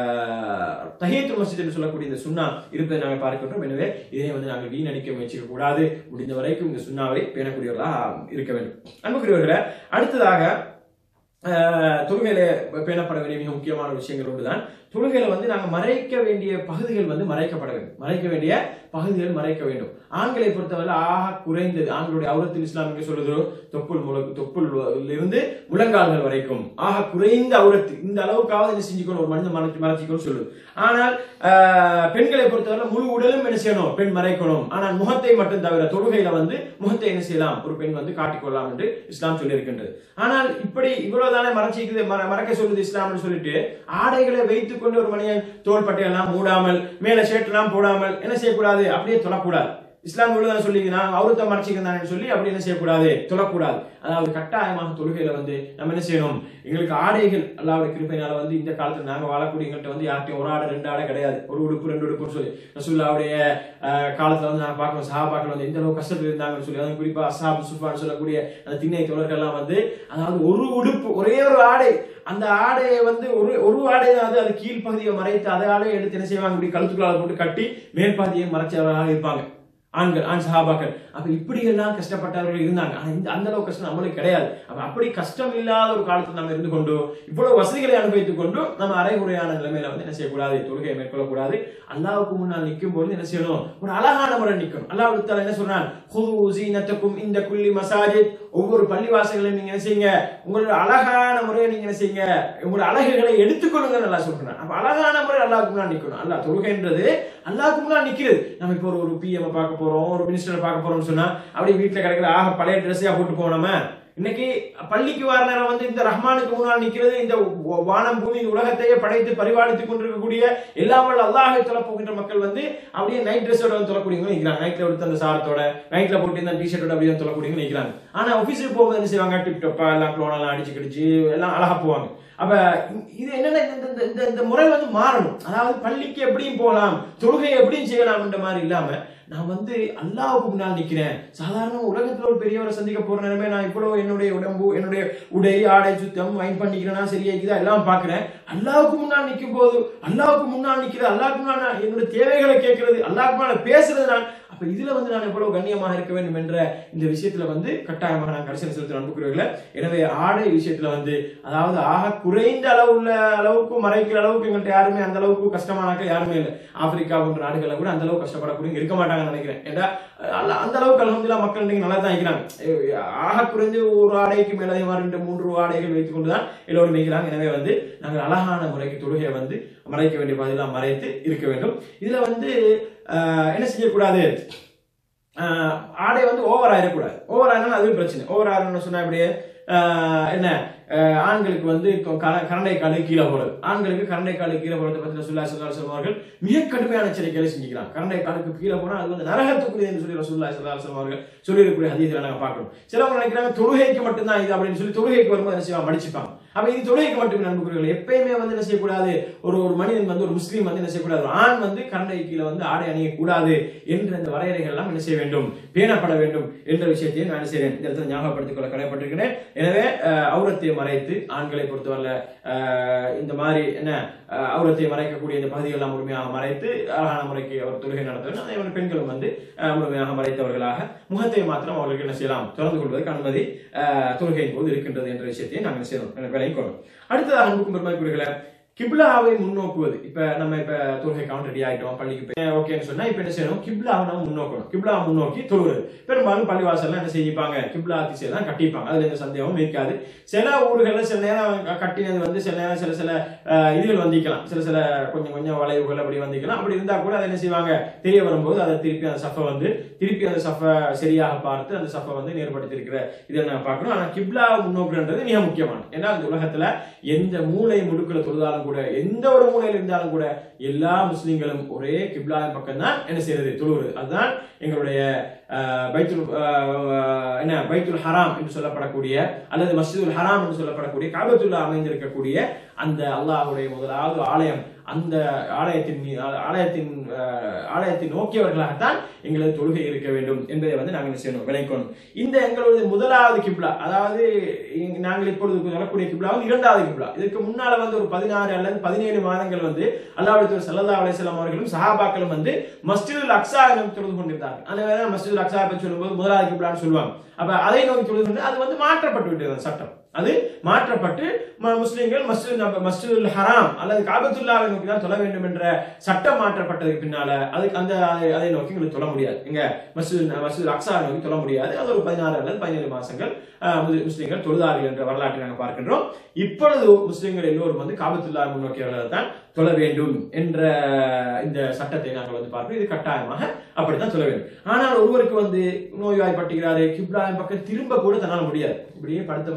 தஹியத்துல் மஸ்ஜித் என்று சொல்லக்கூடிய இந்த சுன்னா இருப்பதை நாங்கள் பார்க்கின்றோம் எனவே இதை வந்து நாங்கள் வீணடிக்க முயற்சிக்க கூடாது முடிந்த வரைக்கும் இந்த சுண்ணாவை பேணக்கூடியவர்களாக இருக்க வேண்டும் அன்புக்குரியவர்களே அடுத்ததாக அஹ், தொழுகையில பேணப்பட வேண்டிய மிக முக்கியமான விஷயங்கள் ஒன்றுதான் தொழுகையில வந்து நாங்க மறைக்க வேண்டிய பகுதிகள் வந்து மறைக்கப்பட வேண்டும் மறைக்க வேண்டிய பகுதிகள் மறைக்க வேண்டும் ஆண்களை பொறுத்தவரை ஆக குறைந்தது ஆண்களுடைய அவுரத்தில் இஸ்லாம் எங்க சொல்லுதோ தொப்புள் முழக்கு தொப்புள் இருந்து முழங்கால்கள் வரைக்கும் ஆக குறைந்த அவுரத்து இந்த அளவுக்காவது என்ன செஞ்சுக்கணும் ஒரு மனிதன் மறைச்சு மறைச்சிக்கணும் சொல்லுது ஆனால் ஆஹ், பெண்களை பொறுத்தவரை முழு உடலும் என்ன செய்யணும் பெண் மறைக்கணும் ஆனால் முகத்தை மட்டும் தவிர தொழுகையில வந்து முகத்தை என்ன செய்யலாம் ஒரு பெண் வந்து காட்டிக்கொள்ளலாம் என்று இஸ்லாம் சொல்லி இருக்கின்றது ஆனால் இப்படி இவ்வளவுதானே மறைச்சிக்குது மற- மறைக்க சொல்லுது இஸ்லாம்னு சொல்லிட்டு ஆடைகளை வைத்துக் கொண்டு ஒரு மனிதன் தோள்பட்டை எல்லாம் மூடாமல் மேல ஷர்ட் எல்லாம் போடாமல் என்ன செய்யக்கூடாது அப்படியே தொழக்கூடாது இஸ்லாம் இவ்வளவுதான் சொல்லி நான் அவுரத்தை மறைச்சிக்கிறேன் சொல்லி அப்படி என்ன செய்யக்கூடாது தொழக்கூடாது அதாவது கட்டாயமாக தொழுகையில வந்து நம்ம என்ன செய்யணும் எங்களுக்கு ஆடைகள் அல்லாவுடைய கிருப்பையினால வந்து இந்த காலத்துல நாங்க வாழக்கூடிய எங்கள்கிட்ட வந்து யார்ட்டையும் ஒரு ஆடை ரெண்டு ஆடை கிடையாது ஒரு உடுப்பு ரெண்டு உடுப்புன்னு சொல்லி ரசூல்லாவுடைய அஹ், காலத்துல வந்து நான் பார்க்கணும் சஹாபாக்கள் வந்து எந்த அளவு கஷ்டத்தில் இருந்தாங்கன்னு சொல்லி அதுவும் குறிப்பா அசாப் சுஃபான்னு சொல்லக்கூடிய அந்த திண்ணை தோழர்கள்லாம் வந்து அதாவது ஒரு உடுப்பு ஒரே ஒரு ஆடை அந்த ஆடையை வந்து ஒரு ஒரு ஆடை தான் அது அது கீழ்ப்பகுதியை மறைத்து அதை ஆடையை எடுத்து என்ன செய்வாங்க இப்படி கழுத்துக்குள்ளால போட்டு கட்டி மேற்பகுதியை மறைச்சவர்களாக இருப்பாங்க ஆண்கள் ஆண் சஹாபாக்கள் அப்ப இப்படி எல்லாம் கஷ்டப்பட்டவர்கள் இருந்தாங்க ஆனா இந்த அந்த அளவு கஷ்டம் நம்மளுக்கு கிடையாது அப்ப அப்படி கஷ்டம் இல்லாத ஒரு காலத்துல நம்ம இருந்து கொண்டு இவ்வளவு வசதிகளை அனுபவித்துக் கொண்டு நம்ம அரைகுறையான நிலைமையில வந்து என்ன செய்யக்கூடாது தொழுகையை மேற்கொள்ளக்கூடாது அல்லாவுக்கு முன்னால் நிற்கும் போது என்ன செய்யணும் ஒரு அழகான முறை நிற்கணும் அல்லாஹ் தாலா என்ன சொல்றான் "ஹுது ஸீனத்தக்கும் இந்த குல்லி மசாஜித் ஒவ்வொரு பள்ளிவாசல்களையும் நீங்க என்ன செய்யுங்க உங்களோட அழகான முறையை நீங்க என்ன செய்யுங்க உங்களோட அழகுகளை எடுத்துக்கொள்ளுங்க நல்லா சொல்றான் அப்ப அழகான முறை அல்லாஹ்வுக்கு முன்னால் நிக்கணும் அல்லாஹ் தொழுகைன்றது அல்லாஹ்வுக்கு முன்னால் நிக்கிறது நம்ம இப்போ ஒரு ஒரு பிஎம் பார்க்க போறோம் ஒரு மினிஸ்டரை பார்க்க போறோம்னு சொன்னா அப்படியே வீட்டுல கிடக்கிற ஆக பழைய ட்ரெஸ்ஸையா போட்டு போனோம இன்னைக்கு பள்ளிக்கு வர நேரம் வந்து இந்த ரஹ்மானுக்கு முன்னால் நிக்கிறது இந்த வ- வானம் பூமி இந்த உலகத்தையே படைத்து பரிபாலித்துக் கொண்டிருக்கக்கூடிய எல்லாமல் அல்லாஹை தொலை போகின்ற மக்கள் வந்து அப்படியே நைட் ட்ரெஸ்ஸோட வந்து தொழக்கூடியவங்க நிற்கிறாங்க நைட்ல எடுத்து அந்த சாரத்தோட நைட்ல போட்டு இந்த டிஷர்ட்டோட அப்படியே வந்து தொழக்கூடியவங்க நிற்கிறாங்க ஆனா ஆபீஸுக்கு போகும்போது என்ன செய்வாங்க டிப் டப்பா எல்லாம் க்ளோன் எல்லாம் அடிச்சு கிடிச்சு எல்லாம் அழகா போவாங்க அப்ப இ- இது என்னன்னா இந்த- இந்த- இந்த இந்த முறை வந்து மாறணும் அதாவது பள்ளிக்கு எப்படியும் போகலாம் தொழுகை எப்படியும் செய்யலாம்ன்ற மாதிரி இல்லாம நான் வந்து அல்லாஹ்வுக்கு முன்னால் நிக்கிறேன் சாதாரண உலகத்துல ஒரு பெரியவரை சந்திக்க போற நேரமே நான் இவ்வளவு என்னுடைய உடம்பு என்னுடைய உடை ஆடை சுத்தம் வைன் பண்ணிக்கிறேனா சரியா இருக்குதா எல்லாம் பாக்குறேன் அல்லாஹ்வுக்கு முன்னால் நிற்கும் போது அல்லாஹ்வுக்கு முன்னால் நிக்கிறது அல்லாஹ்வுக்கு முன்னால் நான் என்னுடைய தேவைகளை கேட்கறது அல்லாஹ்வுக்கு முன்னால் பேசுறது நான் அப்ப இதுல வந்து நான் எவ்வளவு கண்ணியமாக இருக்க வேண்டும் என்ற இந்த விஷயத்துல வந்து கட்டாயமாக நான் கடைசி செலுத்த அனுப்புகிறீர்களே எனவே ஆடை விஷயத்துல வந்து அதாவது ஆக குறைந்த அளவு உள்ள அளவுக்கு மறைக்கிற அளவுக்கு எங்கள்கிட்ட யாருமே அந்த அளவுக்கு கஷ்டமானாக்க யாருமே இல்லை ஆப்பிரிக்கா போன்ற நாடுகளில் கூட அந்த அளவுக்கு கஷ்டப்படக்கூடிய இருக்க மாட்டாங்கன்னு நினைக்கிறேன் ஏன்னா அல்ல- அந்த அளவுக்கு அலமதுல்லா மக்கள் இன்னைக்கு நல்லா தான் இருக்கிறாங்க அஹ் ஆக குறைஞ்சு ஒரு ஆடைக்கு மேலே ரெண்டு மூன்று ஆடைகள் வைத்துக் கொண்டுதான் எல்லோரும் நிற்கிறாங்க எனவே வந்து நாங்கள் அழகான முறைக்கு தொழுகையை வந்து மறைக்க வேண்டிய பதிலாக மறைத்து இருக்க வேண்டும் இதுல வந்து ஆஹ், என்ன செய்யக்கூடாது ஆஹ், ஆடை வந்து ஓவர் ஆயிடக்கூடாது ஓவர் ஆயினா அதுவும் பிரச்சனை ஓவர் ஆயிரம்னு சொன்னா அப்படியே ஆஹ், என்ன ஆஹ், ஆண்களுக்கு வந்து கொ- கர- கரண்டை காலு கீழே போறது ஆண்களுக்கு கரண்டை காலு கீழே போறது பத்தி சுல்லா சுல்லா சொல்வார்கள் மிக கடுமையான எச்சரிக்கைகளை செஞ்சுக்கிறாங்க கரண்டை காலுக்கு கீழே போனா அது வந்து நரகத்துக்குரிய என்று சொல்லி ரசூல்லா சுல்லா அவர்கள் சொல்லியிருக்கக்கூடிய ஹதீஸ்ல நாங்க பார்க்கணும் சிலவங்க நினைக்கிறாங்க தொழுகைக்கு மட்டும்தான் இது அப்படின்னு சொல்லி தொழுகைக்கு வரும்போது என்ன செய்வாங்க மடிச்சுப்பாங்க அப்ப இது தொழுகைக்கு மட்டுமே நண்பர்கள் எப்பயுமே வந்து என்ன செய்யக்கூடாது ஒரு ஒரு மனிதன் வந்து ஒரு முஸ்லீம் வந்து என்ன செய்யக்கூடாது ஒரு ஆண் வந்து கரண்டை கீழே வந்து ஆடை அணியக்கூடாது என்ற அந்த வரையறைகள் எல்லாம் என்ன செய்ய வேண்டும் பேணப்பட வேண்டும் என்ற விஷயத்தையும் நான் என்ன செய்றேன் இந்த இடத்துல ஞாபகப்படுத்திக் கொள்ள கடமைப்பட்டிருக்கிறேன் எனவே அஹ், அவுரத்தை மறைத்து ஆண்களை பொறுத்தவரை அஹ், இந்த மாதிரி என்ன அஹ், அவுரத்தை மறைக்கக்கூடிய இந்த பகுதிகள் எல்லாம் முழுமையாக மறைத்து அழகான முறைக்கு அவர் தொழுகை நடத்துவது அதே மாதிரி பெண்களும் வந்து அஹ், முழுமையாக மறைத்தவர்களாக முகத்தை மாத்திரம் அவர்களுக்கு என்ன செய்யலாம் திறந்து கொள்வதற்கு அனுமதி அஹ், தொழுகையின் போது இருக்கின்றது என்ற விஷயத்தையும் நாங்கள் என்ன செய்யணும் விலை கொள்ளும் அடுத்ததாக அன்புக்கும் பெருமைக்குரியவர்களே கிப்லாவை முன்னோக்குவது இப்ப நம்ம இப்ப தொழுகை கவுண்ட் ரெடி ஆயிட்டோம் பள்ளிக்கு போய் ஓகேன்னு சொன்னா இப்ப என்ன செய்யணும் கிப்லாவை நம்ம முன்னோக்கணும் கிப்லா முன்னோக்கி தொழுவது பெரும்பாலும் பள்ளிவாசல்ல என்ன செய்யிப்பாங்க கிப்லா திசை தான் கட்டிப்பாங்க அதுல எந்த சந்தேகமும் இருக்காது சில ஊர்கள்ல சில நேரம் கட்டினது வந்து சில நேரம் சில சில அஹ், இதுகள் வந்திக்கலாம் சில சில கொஞ்சம் கொஞ்சம் வளைவுகள் அப்படி வந்திக்கலாம் அப்படி இருந்தா கூட அதை என்ன செய்வாங்க தெரிய வரும்போது அதை திருப்பி அந்த சஃபை வந்து திருப்பி அந்த சஃபை சரியாக பார்த்து அந்த சஃபை வந்து நேர்படுத்தி இருக்கிற இதை நான் பார்க்கணும் ஆனா கிப்லா முன்னோக்குன்றது மிக முக்கியமானது ஏன்னா அந்த உலகத்துல எந்த மூளை முடுக்குல தொழுதாலும் கூட எந்த ஒரு மூலையில இருந்தாலும் கூட எல்லா முஸ்லிம்களும் ஒரே கிப்லாவின் பக்கம் தான் என்ன செய்யறது தொழுவது அதுதான் எங்களுடைய அஹ், பைத்துல் அஹ், என்ன பைத்துல் ஹராம் என்று சொல்லப்படக்கூடிய அல்லது மஸ்ஜிதுல் ஹராம் என்று சொல்லப்படக்கூடிய காபத்துல்லா அமைந்திருக்கக்கூடிய அந்த அல்லாஹ்வுடைய முதலாவது ஆலயம் அந்த ஆலயத்தின் மீ- ஆலயத்தின் அஹ், ஆலயத்தை நோக்கியவர்களாகத்தான் எங்களது தொழுகை இருக்க வேண்டும் என்பதை வந்து நாங்கள் என்ன செய்யணும் விளைக்கணும் இந்த எங்களுடைய முதலாவது கிப்லா அதாவது இங்க நாங்கள் இப்பொழுது சொல்லக்கூடிய கிப்லா வந்து இரண்டாவது கிப்லா இதுக்கு முன்னால வந்து ஒரு பதினாறு அல்லது பதினேழு மாதங்கள் வந்து அல்லாஹ் சல்லா அலிஸ்லாம் அவர்களும் சஹாபாக்களும் வந்து மஸ்ஜிதுல் அக்ஸா நோக்கி தொழுது கொண்டிருந்தார்கள் அந்த வேலை மஸ்ஜிதுல் அக்ஸா பற்றி சொல்லும்போது முதலாவது கிப்லான்னு சொல்லுவாங்க அப்ப அதை நோக்கி தொழுது கொண்டு அது வந்து மாற்றப்பட்டு விட்டது அந்த சட்டம் அது மாற்றப்பட்டு ம- முஸ்லிம்கள் மஸ்ஜித் நப- மஸ்ஜிதுல் ஹராம் அல்லது காபத்துல்லாவை நோக்கி தான் தொழ வேண்டும் என்ற சட்டம் மாற்றப்பட்டதுக்கு பின்னால அதுக்கு அந்த அதை- அதை நோக்கி உங்களுக்கு தொழ முடியாது இங்க மஸ்ஜித் மஸ்ஜித் அக்ஸா நோக்கி தொழ முடியாது அது ஒரு பதினாறு அல்லது பதினேழு மாசங்கள் அஹ், முஸ்லி- முஸ்லிம்கள் தொழுதார்கள் என்ற வரலாற்றை நாங்கள் பார்க்கின்றோம் இப்பொழுது முஸ்லிம்கள் எல்லோரும் வந்து காபத்துல்லா முன்னோக்கியவர்கள் தான் தொழ வேண்டும் என்ற இந்த சட்டத்தை நாங்கள் வந்து பார்க்கிறோம் இது கட்டாயமாக அப்படித்தான் தொழ வேண்டும் ஆனால் ஒருவருக்கு வந்து நோய்வாய்ப்பட்டுகிறாரு கிப்லாவின் பக்கம் திரும்ப கூட தன்னால் முடியாது இப்படியே படுத்த மாதிரி நேரா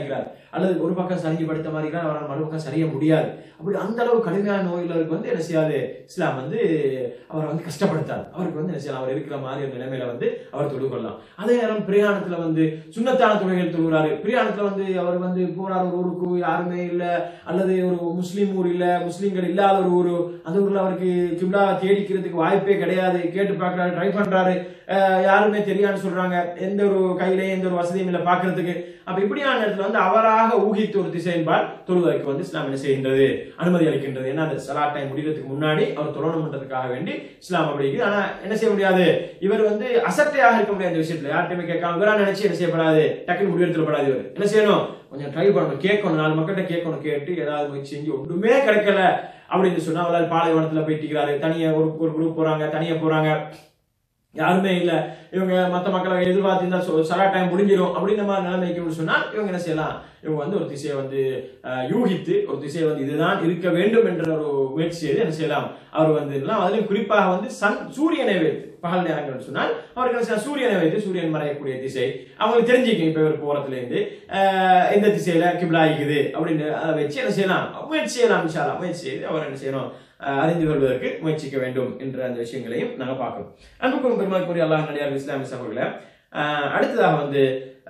இருக்கிறார் அல்லது ஒரு பக்கம் சரிஞ்சு படுத்த மாதிரி இருக்கிறார் அவரால் மறுபக்கம் சரிய முடியாது அப்படி அந்த அளவு கடுமையான நோயுள்ளவருக்கு வந்து என்ன செய்யாது இஸ்லாம் வந்து அவரை வந்து கஷ்டப்படுத்தாது அவருக்கு வந்து என்ன செய்யலாம் அவர் இருக்கிற மாதிரி ஒரு நிலைமையில வந்து அவர் தொழு கொள்ளலாம் அதே நேரம் பிரயாணத்துல வந்து சுண்ணத்தான தொழுகைகள் தொழுகிறாரு பிரயாணத்துல வந்து அவர் வந்து போறார் ஒரு ஊருக்கு யாருமே இல்ல அல்லது ஒரு முஸ்லீம் ஊர் இல்ல முஸ்லீம்கள் இல்லாத ஒரு ஊரு அந்த ஊர்ல அவருக்கு கிப்லா தேடிக்கிறதுக்கு வாய்ப்பே கிடையாது கேட்டு பார்க்கறாரு ட்ரை பண்றாரு அஹ் யாருமே தெரியான்னு சொல்றாங்க எந்த ஒரு கையிலே எந்த ஒரு வசதியும் இல்லை பார்க்கிறதுக்கு அப்ப இப்படியான நேரத்துல வந்து அவராக ஊகித்து ஒரு திசையின்பால் தொழுவதற்கு வந்து இஸ்லாம் என்ன செய்கின்றது அனுமதி அளிக்கின்றது ஏன்னா அந்த சலா டைம் முடிகிறதுக்கு முன்னாடி அவர் தொழணும்ன்றதுக்காக வேண்டி இஸ்லாம் அப்படி இருக்குது ஆனா என்ன செய்ய முடியாது இவர் வந்து அசட்டையாக இருக்க முடியாது இந்த விஷயத்துல யார்கிட்டயுமே கேட்காம இவரா நினைச்சு என்ன செய்யப்படாது டக்குன்னு முடிவெடுத்துடப்படாது இவர் என்ன செய்யணும் கொஞ்சம் ட்ரை பண்ணணும் கேட்கணும் நாலு மக்கள்கிட்ட கேட்கணும் கேட்டு ஏதாவது முயற்சி செஞ்சு ஒன்றுமே கிடைக்கல அப்படின்னு சொன்னா அவரால் பாலைவனத்துல போயிட்டு தனியா ஒரு ஒரு குரூப் போறாங்க தனியா போறாங்க யாருமே இல்ல இவங்க மத்த மக்களை எதிர்பார்த்திருந்தா சொ- சரா டைம் முடிஞ்சிடும் அப்படின்ற மாதிரி நிலைமைக்கு சொன்னா இவங்க என்ன செய்யலாம் இவங்க வந்து ஒரு திசையை வந்து அஹ், யூகித்து ஒரு திசையை வந்து இதுதான் இருக்க வேண்டும் என்ற ஒரு முயற்சி செய்து என்ன செய்யலாம் அவர் வந்து எல்லாம் அதுலயும் குறிப்பாக வந்து சன் சூரியனை வைத்து பகல் நேரங்கள் சொன்னால் அவருக்கு என்ன செய்யலாம் சூரியனை வைத்து சூரியன் மறையக்கூடிய திசை அவங்களுக்கு தெரிஞ்சுக்கும் இப்ப இவர் போறதுல இருந்து அஹ், எந்த திசையில கிபிலா இருக்குது அப்படின்னு அதை வச்சு என்ன செய்யலாம் முயற்சி செய்யலாம் இன்ஷா முயற்சி செய்து அவர் என்ன செய்யணும் அஹ், அறிந்து கொள்வதற்கு முயற்சிக்க வேண்டும் என்ற அந்த விஷயங்களையும் நாங்க பார்க்கணும் அன்புக்கும் பெருமாக்குரிய அல்லாஹ் நடிகார் இஸ்லாமிய சகோதரர்களே அஹ், அடுத்ததாக வந்து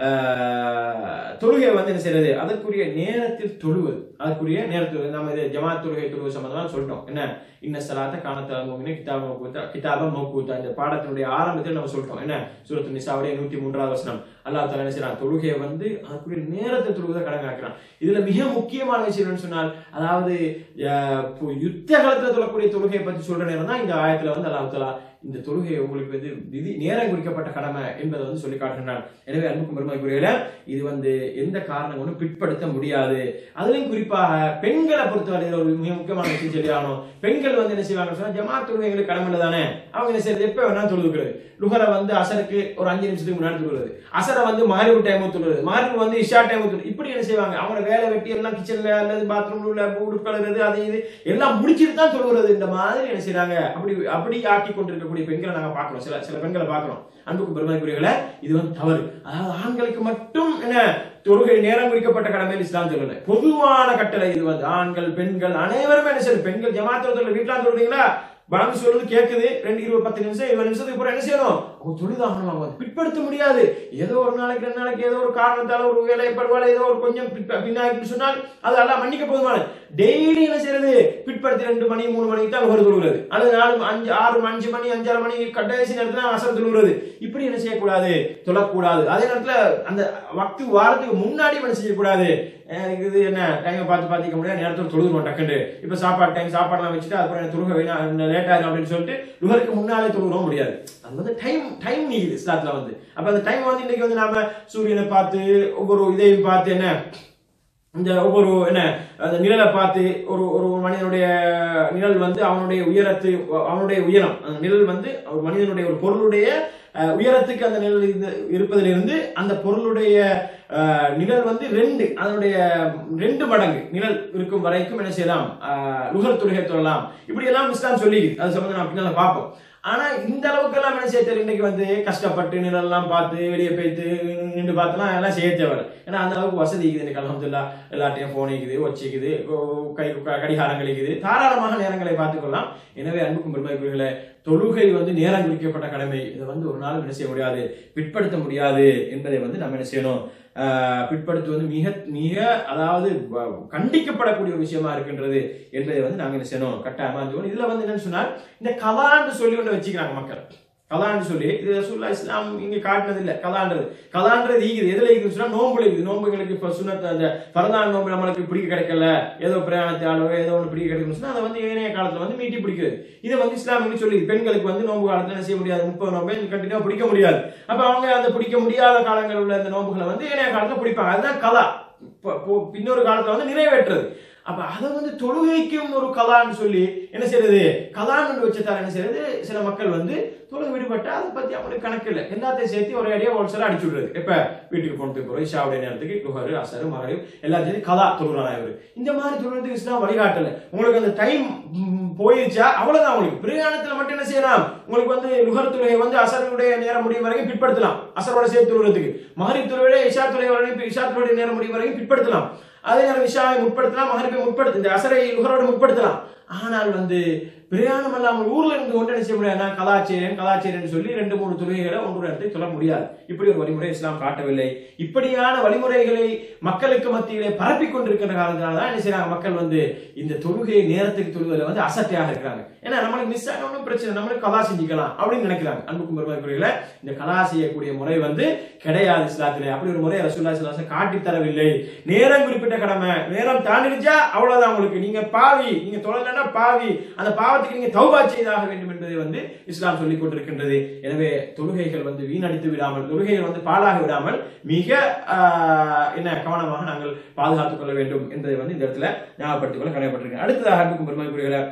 அஹ், தொழுகை வந்து என்ன செய்யறது அதற்குரிய நேரத்தில் தொழுவது அதற்குரிய நேரத்தில் நம்ம இது ஜமாத் தொழுகை தொழுவது சம்பந்தமா சொல்லிட்டோம் என்ன இன்ன சலாத்த காணத்தா மூமினு கிதாப மௌகூத்தா கிதாப மௌகூத்தா இந்த பாடத்தினுடைய ஆரம்பத்தில் நம்ம சொல்லிட்டோம் என்ன சூரத்து நிசாவுடைய நூத்தி மூன்றாவது வசனம் அல்லாஹ் தஆலா என்ன செய்யறான் தொழுகையை வந்து அதற்குரிய நேரத்தை தொழுவதை கடங்காக்குறான் இதுல மிக முக்கியமான விஷயம் என்னன்னு சொன்னால் அதாவது அஹ், இப்போ யுத்த காலத்துல தொழக்கூடிய தொழுகையை பத்தி சொல்ற நேரம் தான் இந்த ஆயத்துல வந்து அல்லாஹ் தஆலா இந்த தொழுகை உங்களுக்கு வந்து விதி நேரம் குறிக்கப்பட்ட கடமை என்பதை வந்து சொல்லி காட்டுகிறான் எனவே அன்புக்கும் பெருமைக்குரியல இது வந்து எந்த காரணம் கொண்டும் பிற்படுத்த முடியாது அதுலயும் குறிப்பாக பெண்களை பொறுத்தவரையில் ஒரு மிக முக்கியமான விஷயம் சொல்லி ஆகணும் பெண்கள் வந்து என்ன செய்வாங்க சொன்னா ஜமாத் தொழுகைகளுக்கு கடமை தானே அவங்க என்ன செய்யறது எப்ப வேணா தொழுதுக்கிறது லுகரை வந்து அசருக்கு ஒரு அஞ்சு நிமிஷத்துக்கு முன்னாடி தொழுகிறது அசரை வந்து மகரிவு டைம் தொழுகிறது மகரிவு வந்து இஷா டைம் தொழுது இப்படி என்ன செய்வாங்க அவங்க வேலை வெட்டி எல்லாம் கிச்சன்ல அல்லது பாத்ரூம்ல உள்ள உடுப்பு கழுவுறது அது இது எல்லாம் முடிச்சிட்டு தான் தொழுகிறது இந்த மாதிரி என்ன செய்றாங்க அப்படி அப்படி ஆக்கி கொண்டிருக்கக்கூடிய பெண்களை நாங்க பார்க்கிறோம் சில சில பெண்களை பார்க்கிறோம் அன்புக்கு பெருமைக்குரியவர்களே இது வந்து தவறு அதாவது ஆண்களுக்கு மட்டும் என்ன தொழுகை நேரம் குறிக்கப்பட்ட கடமையில் இஸ்லாம் சொல்லல பொதுவான கட்டளை இது வந்து ஆண்கள் பெண்கள் அனைவருமே என்ன செய்யணும் பெண்கள் ஜமாத்துல தொழில் வீட்டுல சொல்றீங்களா பாங்கு சொல்றது கேக்குது ரெண்டு இருபது பத்து நிமிஷம் இருபது நிமிஷத்துக்கு அப்புறம் என்ன செய்யணும் அவங்க தொழுதாகணும் அவங்க வந்து பிற்படுத்த முடியாது ஏதோ ஒரு நாளைக்கு ரெண்டு நாளைக்கு ஏதோ ஒரு காரணத்தால ஒரு வேலை படுவால ஏதோ ஒரு கொஞ்சம் பிற்ப- பின்னாடி சொன்னால் அது எல்லாம் மன்னிக்க போதுமான டெய்லி என்ன செய்யறது பிற்படுத்தி ரெண்டு மணி மூணு மணிக்கு தான் ஒரு தொழுகிறது அல்லது நாலு அஞ்சு ஆறு அஞ்சு மணி அஞ்சாறு மணி கடைசி நேரத்துல அசர் தொழுகிறது இப்படி என்ன செய்யக்கூடாது தொழக்கூடாது அதே நேரத்துல அந்த வக்து வாரத்துக்கு முன்னாடி என்ன செய்யக்கூடாது எனக்கு இது என்ன டைமை பார்த்து பார்த்துக்க முடியாது நேரத்தில் தொழுதுருவோம் டக்குண்டு இப்ப சாப்பாடு டைம் சாப்பாடுலாம் வச்சுட்டு அப்புறம் எனக்கு தொழுக வேணாம் லேட் ஆகும் அப்படின்னு சொல்லிட்டு லுகருக்கு முன்னாலே தொழுகிறோம் முடியாது அது வந்து டைம் டைம் நீக்குது இஸ்லாத்துல வந்து அப்ப அந்த டைம் வந்து இன்னைக்கு வந்து நாம சூரியனை பார்த்து ஒவ்வொரு இதையும் பார்த்து என்ன இந்த ஒவ்வொரு என்ன அந்த நிழலை பார்த்து ஒரு ஒரு மனிதனுடைய நிழல் வந்து அவனுடைய உயரத்து அவனுடைய உயரம் அந்த நிழல் வந்து ஒரு மனிதனுடைய ஒரு பொருளுடைய அஹ், உயரத்துக்கு அந்த நிழல் இருந்து- இருப்பதிலிருந்து அந்த பொருளுடைய அஹ், நிழல் வந்து ரெண்டு அதனுடைய ரெண்டு மடங்கு நிழல் இருக்கும் வரைக்கும் என்ன செய்யலாம் அஹ், லுகர் தொழுகை தொழலாம் இப்படி எல்லாம் இஸ்லாம் சொல்லி அது சம்பந்தம் நான் பின்னால பார்ப்போம் ஆனா இந்த அளவுக்கு எல்லாம் என்ன செய்ய தெரியல இன்னைக்கு வந்து கஷ்டப்பட்டு நிழல்லாம் பார்த்து வெளியே போயிட்டு நின்று பார்த்துலாம் எல்லாம் செய்ய தேவையில்லை ஏன்னா அந்த அளவுக்கு வசதி இருக்குது எனக்கு அலமதுல்லா எல்லாத்தையும் போன் இருக்குது வச்சுக்குது கை க- கடிகாரங்கள் இருக்குது தாராளமாக நேரங்களை பார்த்துக்கொள்ளலாம் எனவே அன்புக்கும் பெருமைக்குரியர்களே தொழுகை வந்து நேரம் குறிக்கப்பட்ட கடமை இதை வந்து ஒரு நாள் என்ன செய்ய முடியாது பிற்படுத்த முடியாது என்பதை வந்து நம்ம என்ன செய்யணும் ஆஹ் பிற்படுத்துவது மிக மிக அதாவது வ- கண்டிக்கப்படக்கூடிய ஒரு விஷயமா இருக்கின்றது என்பதை வந்து நாங்க என்ன செய்யணும் கட்டாயமா இருந்துக்கணும் இதுல வந்து என்னன்னு சொன்னால் இந்த கலான்னு சொல்லி ஒன்று வச்சுக்கிறாங்க மக்கள் கலான்னு சொல்லி இது ரசூல்லா இஸ்லாம் இங்க காட்டினது இல்ல கலான்றது கலான்றது ஈகுது எதுல ஈகுதுன்னு சொன்னா நோம்புல இருக்குது நோம்புகளுக்கு இப்ப சுனத் அந்த பரதான் நோம்பு நம்மளுக்கு பிடிக்க கிடைக்கல ஏதோ பிரயாணத்தாலோ ஏதோ ஒன்று பிடிக்க கிடைக்கணும்னு சொன்னா அதை வந்து ஏனைய காலத்துல வந்து மீட்டி பிடிக்கிறது இதை வந்து இஸ்லாம் என்ன சொல்லி பெண்களுக்கு வந்து நோம்பு காலத்துல என்ன செய்ய முடியாது முப்பது நோம்பை கண்டினியூ பிடிக்க முடியாது அப்ப அவங்க அந்த பிடிக்க முடியாத காலங்கள் உள்ள அந்த நோம்புகளை வந்து ஏனைய காலத்துல பிடிப்பாங்க அதுதான் கலா இப்போ- இப்போ பின்னொரு காலத்துல வந்து நிறைவேற்றுறது அப்ப அதை வந்து தொழுகைக்கும் ஒரு கலான்னு சொல்லி என்ன செய்யறது கலான்னு வச்சதால என்ன செய்யறது சில மக்கள் வந்து தொழுகை விடுபட்டா அதை பத்தி அவங்களுக்கு கணக்கு இல்லை எல்லாத்தையும் சேர்த்து ஒரே அடியா ஒரு சில அடிச்சு விடுறது இப்ப வீட்டுக்கு போனதுக்கு போறோம் இஷாவுடைய நேரத்துக்கு லுஹரு அசரு மறைவு எல்லாத்தையும் கலா தொழுறாங்க இவரு இந்த மாதிரி தொழுறதுக்கு இஸ்லாம் வழிகாட்டல உங்களுக்கு அந்த டைம் போயிருச்சா அவ்வளவுதான் உங்களுக்கு பிரயாணத்துல மட்டும் என்ன செய்யலாம் உங்களுக்கு வந்து லுகர் துறையை வந்து அசருடைய நேரம் முடியும் வரைக்கும் பிற்படுத்தலாம் அசரோட சேர்த்து தொழுறதுக்கு மகரிப் துறையோட இஷா துறை வரைக்கும் இஷா துறையுடைய நேரம் முடியும் வரைக்கும் பிற்படுத்தலாம் அதே நேரம் இஷாவை முற்படுத்தலாம் மகரிப்பை முற்படுத்த இந்த அசரை லுகரோட முற்படுத்தலாம் ஆனால் வந்து பிரயாணம் இல்லாமல் ஊர்ல இருந்து ஒன்று என்ன செய்ய முடியாது நான் கலாச்சேரன் கலாச்சேரன் சொல்லி ரெண்டு மூணு தொழுகைகளை ஒன்று இடத்தை சொல்ல முடியாது இப்படி ஒரு வழிமுறை இஸ்லாம் காட்டவில்லை இப்படியான வழிமுறைகளை மக்களுக்கு மத்தியிலே பரப்பி கொண்டிருக்கிற காரணத்தினால தான் என்ன செய்யறாங்க மக்கள் வந்து இந்த தொழுகை நேரத்துக்கு தொழுவதில் வந்து அசட்டையாக இருக்கிறாங்க ஏன்னா நம்மளுக்கு மிஸ் ஆன ஒன்றும் பிரச்சனை நம்மளுக்கு கலா செஞ்சுக்கலாம் அப்படின்னு நினைக்கிறாங்க அன்புக்கும் பெருமைக்குரியல இந்த கலா செய்யக்கூடிய முறை வந்து கிடையாது இஸ்லாத்திலே அப்படி ஒரு முறையை ரசூல்லா சிலாசம் காட்டி தரவில்லை நேரம் குறிப்பிட்ட கடமை நேரம் தாண்டிடுச்சா அவ்வளவுதான் உங்களுக்கு நீங்க பாவி நீங்க தொழலன்னா பாவி அந்த பாவத்துக்கு நீங்க தௌபா செய்தாக வேண்டும் என்பதை வந்து இஸ்லாம் சொல்லிக் கொண்டிருக்கின்றது எனவே தொழுகைகள் வந்து வீணடித்து விடாமல் தொழுகைகள் வந்து பாழாக விடாமல் மிக ஆஹ், என்ன கவனமாக நாங்கள் பாதுகாத்துக் கொள்ள வேண்டும் என்பதை வந்து இந்த இடத்துல ஞாபகப்படுத்திக் கொள்ள கடமைப்பட்டிருக்கேன் அடுத்ததாக அன்புக்கும் பெருமைக்குரியவர்களே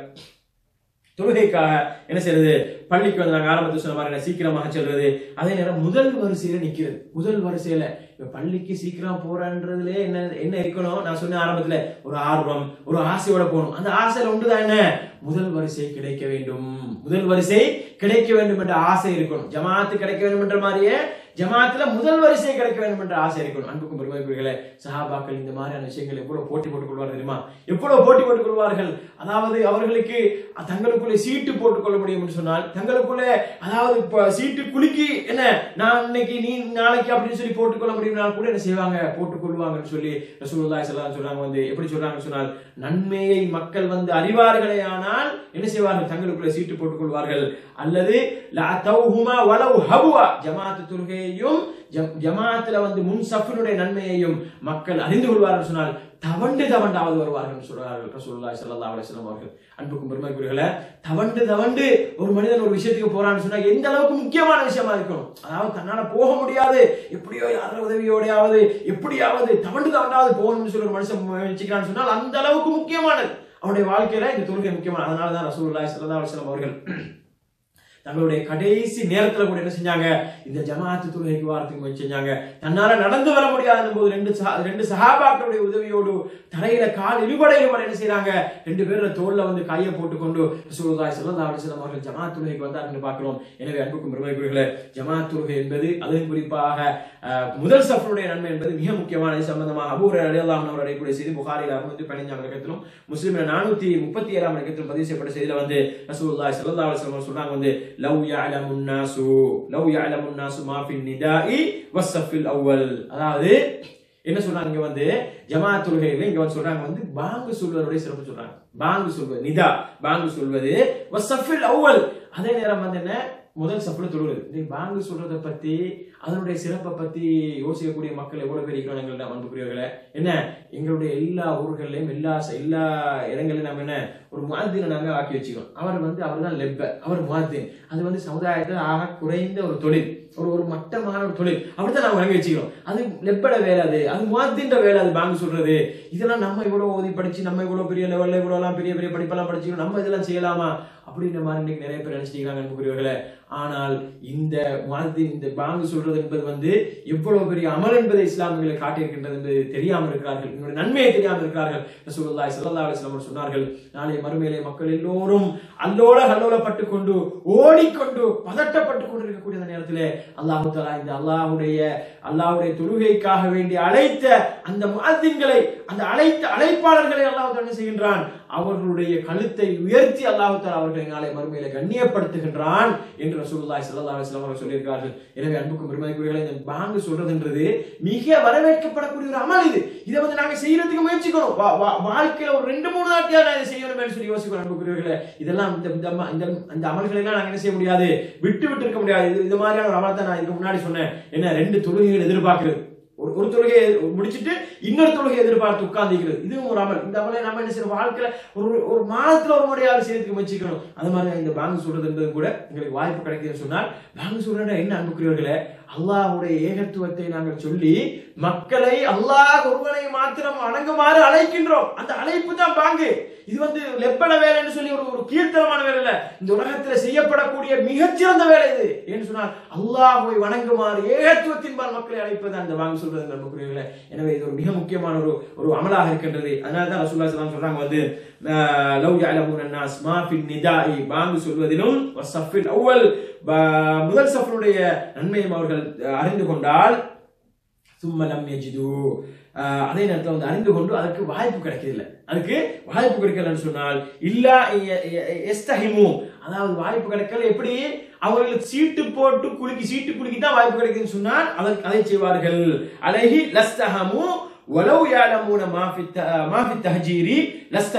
தொழுகைக்காக என்ன செய்யறது பள்ளிக்கு வந்து நாங்க ஆரம்பத்தில் சொன்ன மாதிரி என்ன சீக்கிரமாக செல்றது அதே நேரம் முதல் வரிசையில நிக்கிறது முதல் வரிசையில இப்ப பள்ளிக்கு சீக்கிரம் போறன்றதுல என்ன என்ன இருக்கணும் நான் சொன்ன ஆரம்பத்துல ஒரு ஆர்வம் ஒரு ஆசையோட போகணும் அந்த ஆசையில ஒன்றுதான் என்ன முதல் வரிசை கிடைக்க வேண்டும் முதல் வரிசை கிடைக்க வேண்டும் என்ற ஆசை இருக்கணும் ஜமாத்து கிடைக்க வேண்டும் என்ற மாதிரியே ஜமாத்துல முதல் வரிசை கிடைக்க வேண்டும் என்ற ஆசை இருக்கணும் அன்புக்கும் பெருமைக்குரியர்களே சஹாபாக்கள் இந்த மாதிரியான விஷயங்கள் எவ்வளவு போட்டி போட்டுக் கொள்வார்கள் தெரியுமா எவ்வளவு போட்டி போட்டுக் கொள்வார்கள் அதாவது அவர்களுக்கு தங்களுக்குள்ளே சீட்டு போட்டுக் கொள்ள முடியும் என்று சொன்னால் தங்களுக்குள்ளே அதாவது இப்ப சீட்டு குலுக்கி என்ன நான் இன்னைக்கு நீ நாளைக்கு அப்படின்னு சொல்லி போட்டுக்கொள்ள முடியும்னாலும் கூட என்ன செய்வாங்க போட்டுக் கொள்வாங்கன்னு சொல்லி ரசூலுல்லாஹி ஸல்லல்லாஹு அலைஹி சொல்றாங்க வந்து எப்படி சொல்றாங்கன்னு சொன்னால் நன்மையை மக்கள் வந்து அறிவார்களே ஆனால் என்ன செய்வார்கள் தங்களுக்குள்ளே சீட்டு போட்டுக் கொள்வார்கள் அல்லது லா தௌஹுமா வலவ் ஹபுவா ஜமாத்து தொழுகையையும் ஜம்- ஜமாத்துல வந்து முன் சஃபினுடைய நன்மையையும் மக்கள் அறிந்து கொள்வார்கள் சொன்னால் தவண்டு தவண்டாவது வருவார்கள் என்று சொல்றார்கள் ரசூலுல்லாஹி ஸல்லல்லாஹு அலைஹி வஸல்லம் அவர்கள் அன்புக்கும் பெருமைக்குரியவர்களே தவண்டு தவண்டு ஒரு மனிதன் ஒரு விஷயத்துக்கு போறான்னு சொன்னா எந்த அளவுக்கு முக்கியமான விஷயமா இருக்கணும் அதாவது தன்னால போக முடியாது எப்படியோ யாரோ உதவியோடையாவது எப்படியாவது தவண்டு தவண்டாவது போகணும்னு சொல்லி ஒரு மனுஷன் முயற்சிக்கிறான்னு சொன்னால் அந்த அளவுக்கு முக்கியமானது அவனுடைய வாழ்க்கையில இந்த தொழுகை முக்கியமான அதனால தான் ரசூலுல்லாஹி ஸல்லல்லாஹு அலைஹி வஸல்லம் அவர்கள் தங்களுடைய கடைசி நேரத்துல கூட என்ன செஞ்சாங்க இந்த ஜமாத்து தொழுகைக்கு வாரத்துக்கு முயற்சி செஞ்சாங்க தன்னால நடந்து வர முடியாத போது ரெண்டு சஹா- ரெண்டு சஹாபாக்களுடைய உதவியோடு தரையில கால் இழுபடையும் வரை என்ன செய்றாங்க ரெண்டு பேரும் தோல்ல வந்து கையை போட்டுக்கொண்டு ரசூலுல்லாஹி ஸல்லல்லாஹு அலைஹி வஸல்லம் அவர்கள் ஜமாத் தொழுகைக்கு வந்தார்கள் பார்க்கிறோம் எனவே அன்புக்கும் பெருமைக்குரியர்களே ஜமாத் தொழுகை என்பது அதுவும் குறிப்பாக அஹ், முதல் சஃபருடைய நன்மை என்பது மிக முக்கியமான இது சம்பந்தமாக அபூர் அலியல்லாம் அவர் அடையக்கூடிய செய்தி புகாரில் அறுநூத்தி பதினஞ்சாம் இலக்கத்திலும் முஸ்லிம்ல நானூத்தி முப்பத்தி ஏழாம் இலக்கத்திலும் பதிவு செய்யப்பட்ட செய்தியில வந்து ரசூலுல்லாஹி ஸல்லல்லாஹு அலைஹி வஸல்லம் சொல்றாங்க வந்து லவ் யஅலமுன் நாசு லவ் யஅலமுன் நாசு மா ஃபின் நிதாஇ வஸ்ஸஃபில் அவ்வல் அதாவது என்ன சொல்றாங்க இங்க வந்து ஜமாத் தொழுகையில இங்க வந்து சொல்றாங்க வந்து பாங்கு சொல்வதோட சிறப்பு சொல்றாங்க பாங்கு சொல்வது நிதா பாங்கு சொல்வது வஸ்ஸஃபில் அவ்வல் அதே நேரம் வந்து என்ன முதல் சப்புல தொழுவது இந்த பாங்கு சொல்றதை பத்தி அதனுடைய சிறப்பை பத்தி யோசிக்கக்கூடிய மக்கள் எவ்வளவு பேர் இருக்கிறோம் எங்கள்ட்ட அன்புக்குரியவர்களே என்ன எங்களுடைய எல்லா ஊர்கள்லயும் எல்லா எல்லா இடங்களையும் நம்ம என்ன ஒரு முவாத்தினை நாங்க ஆக்கி வச்சுக்கிறோம் அவர் வந்து அவர் தான் லெப்ப அவர் முவாத்தின் அது வந்து சமுதாயத்தில் ஆக குறைந்த ஒரு தொழில் ஒரு ஒரு மட்டமான ஒரு தொழில் அப்படித்தான் நாங்க வழங்கி வச்சுக்கிறோம் அது லெப்பட வேலை அது அது முவாத்தின்ற வேலை அது பாங்கு சொல்றது இதெல்லாம் நம்ம இவ்வளவு ஓதி படிச்சு நம்ம இவ்வளவு பெரிய லெவல்ல இவ்வளவு எல்லாம் பெரிய பெரிய படிப்பெல்லாம் படிச்சுக்கிறோம் நம்ம இதெல்லாம் செய்யலாமா அப்படின்ற மாதிரி இன்னைக்கு நிறைய பேர் நினைச்சிருக்காங்க அன்புக்குரியவர்களே ஆனால் இந்த முவாத்தின் இந்த பாங்கு சொல்றது என்பது வந்து எவ்வளவு பெரிய அமல் என்பதை இஸ்லாமியர்களை காட்டியிருக்கின்றது என்பது தெரியாமல் இருக்கிறார்கள் என்னுடைய நன்மையை தெரியாமல் இருக்கிறார்கள் ரசூலுல்லாஹி ஸல்லல்லாஹு அலைஹி வஸல்லம் சொன்னார்கள் நாளை மறுமையிலே மக்கள் எல்லோரும் அல்லோல கல்லோலப்பட்டு கொண்டு ஓடிக்கொண்டு பதட்டப்பட்டு கொண்டிருக்கக்கூடிய அந்த நேரத்திலே அல்லாஹு தஆலா இந்த அல்லாஹ்வுடைய அல்லாஹ்வுடைய தொழுகைக்காக வேண்டி அழைத்த அந்த முஅத்தின்களை அந்த அழைத்த அழைப்பாளர்களை அல்லாஹ் தஆலா என்ன செய்கின்றான் அவர்களுடைய கழுத்தை உயர்த்தி அல்லாஹ் தஆலா அவர்களை நாளை மறுமையில கண்ணியப்படுத்துகின்றான் என்று ரசூலுல்லாஹி ஸல்லல்லாஹு அலைஹி வஸல்லம் அவர்கள் சொல்லியிருக்கார்கள் எனவே அன்புக்கும் பெருமைக்குரியவர்களே இந்த பாங்கு சொல்றதுன்றது மிக வரவேற்கப்படக்கூடிய ஒரு அமல் இது இதை வந்து நாங்க செய்யறதுக்கு முயற்சிக்கணும் வா- வா- வாழ்க்கையில ஒரு ரெண்டு மூணு நாட்டியா நான் இதை செய்யணும்னு சொல்லி யோசிக்கணும் அன்புக்குரியவர்களே இதெல்லாம் இந்த இந்த அம- இந்த இந்த அமல்களை எல்லாம் நாங்க என்ன செய்ய முடியாது விட்டு விட்டு இருக்க முடியாது இது இது மாதிரியான ஒரு அமலத்தை நான் இதுக்கு முன்னாடி சொன்னேன் என்ன ரெண்டு தொழுகைகள் எதிர்பார்க்கிறது ஒரு ஒரு தொழுகையை முடிச்சிட்டு இன்னொரு தொழுகையை எதிர்பார்த்து உட்கார்ந்துக்கிறது இதுவும் ஒரு அமல் இந்த அமலை நம்ம என்ன செய்யணும் வாழ்க்கையில ஒரு ஒரு மாதத்துல ஒரு முறையாவது செய்யறதுக்கு முயற்சிக்கணும் அது மாதிரி இந்த பாங்கு சொல்றது என்பது கூட எங்களுக்கு வாய்ப்பு கிடைக்குதுன்னு சொன்னால் பாங்கு சொல்றா என்ன அன்புக்குரியவர்களே அல்லாஹ்வுடைய ஏகத்துவத்தை நாங்கள் சொல்லி மக்களை அல்லாஹ் ஒருவனை மாத்திரம் வணங்குமாறு அழைக்கின்றோம் அந்த அழைப்பு தான் பாங்கு இது வந்து லெப்பன வேலைன்னு சொல்லி ஒரு ஒரு கீர்த்தனமான வேலை இல்ல இந்த உலகத்துல செய்யப்படக்கூடிய மிகச்சிறந்த வேலை இது ஏன்னு சொன்னால் அல்லாஹ்வை வணங்குமாறு ஏகத்துவத்தின்பால் மக்களை அழைப்பது அந்த வாங்க சொல்றது நம்புகிறீர்களே எனவே இது ஒரு மிக முக்கியமான ஒரு ஒரு அமலாக இருக்கின்றது அதனால தான் ரசூல்லா ஸல்லல்லாஹு சொல்றாங்க வந்து ஆஹ், லவ் யஅலமுன الناس ما في النداء பாங்கு சொல்வதிலும் வஸஃபில் அவ்வல் ப- முதல் சஃபருடைய நன்மையும் அவர்கள் அஹ், அறிந்து கொண்டால் சும்மலம் எஜிது அதே நேரத்தில் வந்து அறிந்து கொண்டு அதற்கு வாய்ப்பு கிடைக்கல அதுக்கு வாய்ப்பு கிடைக்கலன்னு சொன்னால் இல்லா எ- எ- எ- எஸ்தஹிமு அதாவது வாய்ப்பு கிடைக்கல எப்படி அவர்களுக்கு சீட்டு போட்டு குலுக்கி சீட்டு குலுக்கி தான் வாய்ப்பு கிடைக்குதுன்னு சொன்னால் அதற்கு அதை செய்வார்கள் அலஹி லஸ்தஹமு ولو يعلمون ما في الت- ما في التهجير لست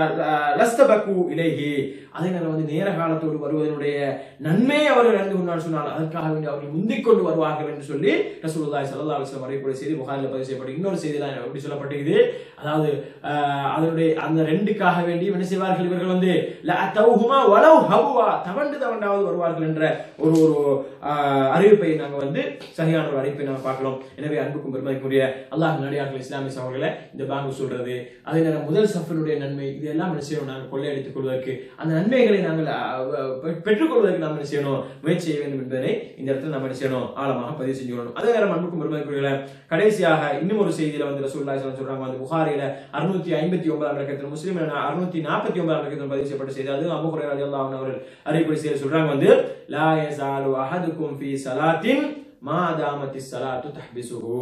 لستبقوا اليه அதே நேரம் வந்து நேர காலத்தோடு வருவதனுடைய நன்மை அவர்கள் அறிந்து கொண்டால் சொன்னால் அதற்காக வேண்டி அவர்கள் முந்திக் கொண்டு வருவார்கள் என்று சொல்லி ரசூலுல்லாஹி ஸல்லல்லாஹு அலைஹி வஸல்லம் வரைக்கூடிய செய்தி புகாரில் பதிவு செய்யப்பட்ட இன்னொரு செய்தி தான் எப்படி சொல்லப்பட்டிருக்குது அதாவது ஆஹ், அதனுடைய அந்த ரெண்டுக்காக வேண்டி என்ன செய்வார்கள் இவர்கள் வந்து லஅத்தௌஹுமா வலவ் ஹவுவா தவண்டு தவண்டாவது வருவார்கள் என்ற ஒரு ஒரு ஆஹ், அறிவிப்பை நாங்க வந்து சரியான ஒரு அறிவிப்பை நாங்க பார்க்கிறோம் எனவே அன்புக்கும் பெருமதிக்குரிய அல்லாஹ் நடிகார்கள் இஸ்லாமிய சகோதரர்களை இந்த பாங்கு சொல்றது அதே நேரம் முதல் சஃபினுடைய நன்மை இதெல்லாம் என்ன செய்யணும் நாங்கள் கொள்ளையடித்துக் கொள்வதற்கு அந்த நன்மைகளை நாங்கள் அஹ், பெ- பெற்றுக்கொள்வதற்கு நாம் என்ன செய்யணும் முயற்சி செய்ய வேண்டும் என்பதை இந்த இடத்துல நம்ம என்ன செய்யணும் ஆழமாக பதிவு செஞ்சு கொள்ளணும் அதே நேரம் அன்புக்கும் பெருமதிக்குரிய கடைசியாக இன்னும் ஒரு செய்தியில வந்து ரசூலுல்லாஹி ஸல்லல்லாஹு அலைஹி வஸல்லம் சொல்றாங்க வந்து புகாரில அறுநூத்தி ஐம்பத்தி ஒன்பதாம் இலக்கத்தில் முஸ்லீம் அறுநூத்தி நாற்பத்தி ஒன்பதாம் இலக்கத்தில் பதிவு செய்யப்பட்ட செய்தி அது அபு ஹுரைரா ரலியல்லாஹு அன்ஹு அவர்கள் அறிவிப்படி செய்தி சொல்றாங்க வந்து லா யஸாலு அஹதுக்கும் ஃபீ ஸலாத்தின் மா தாமத்தி ஸலாத்து தஹ்பிசுஹு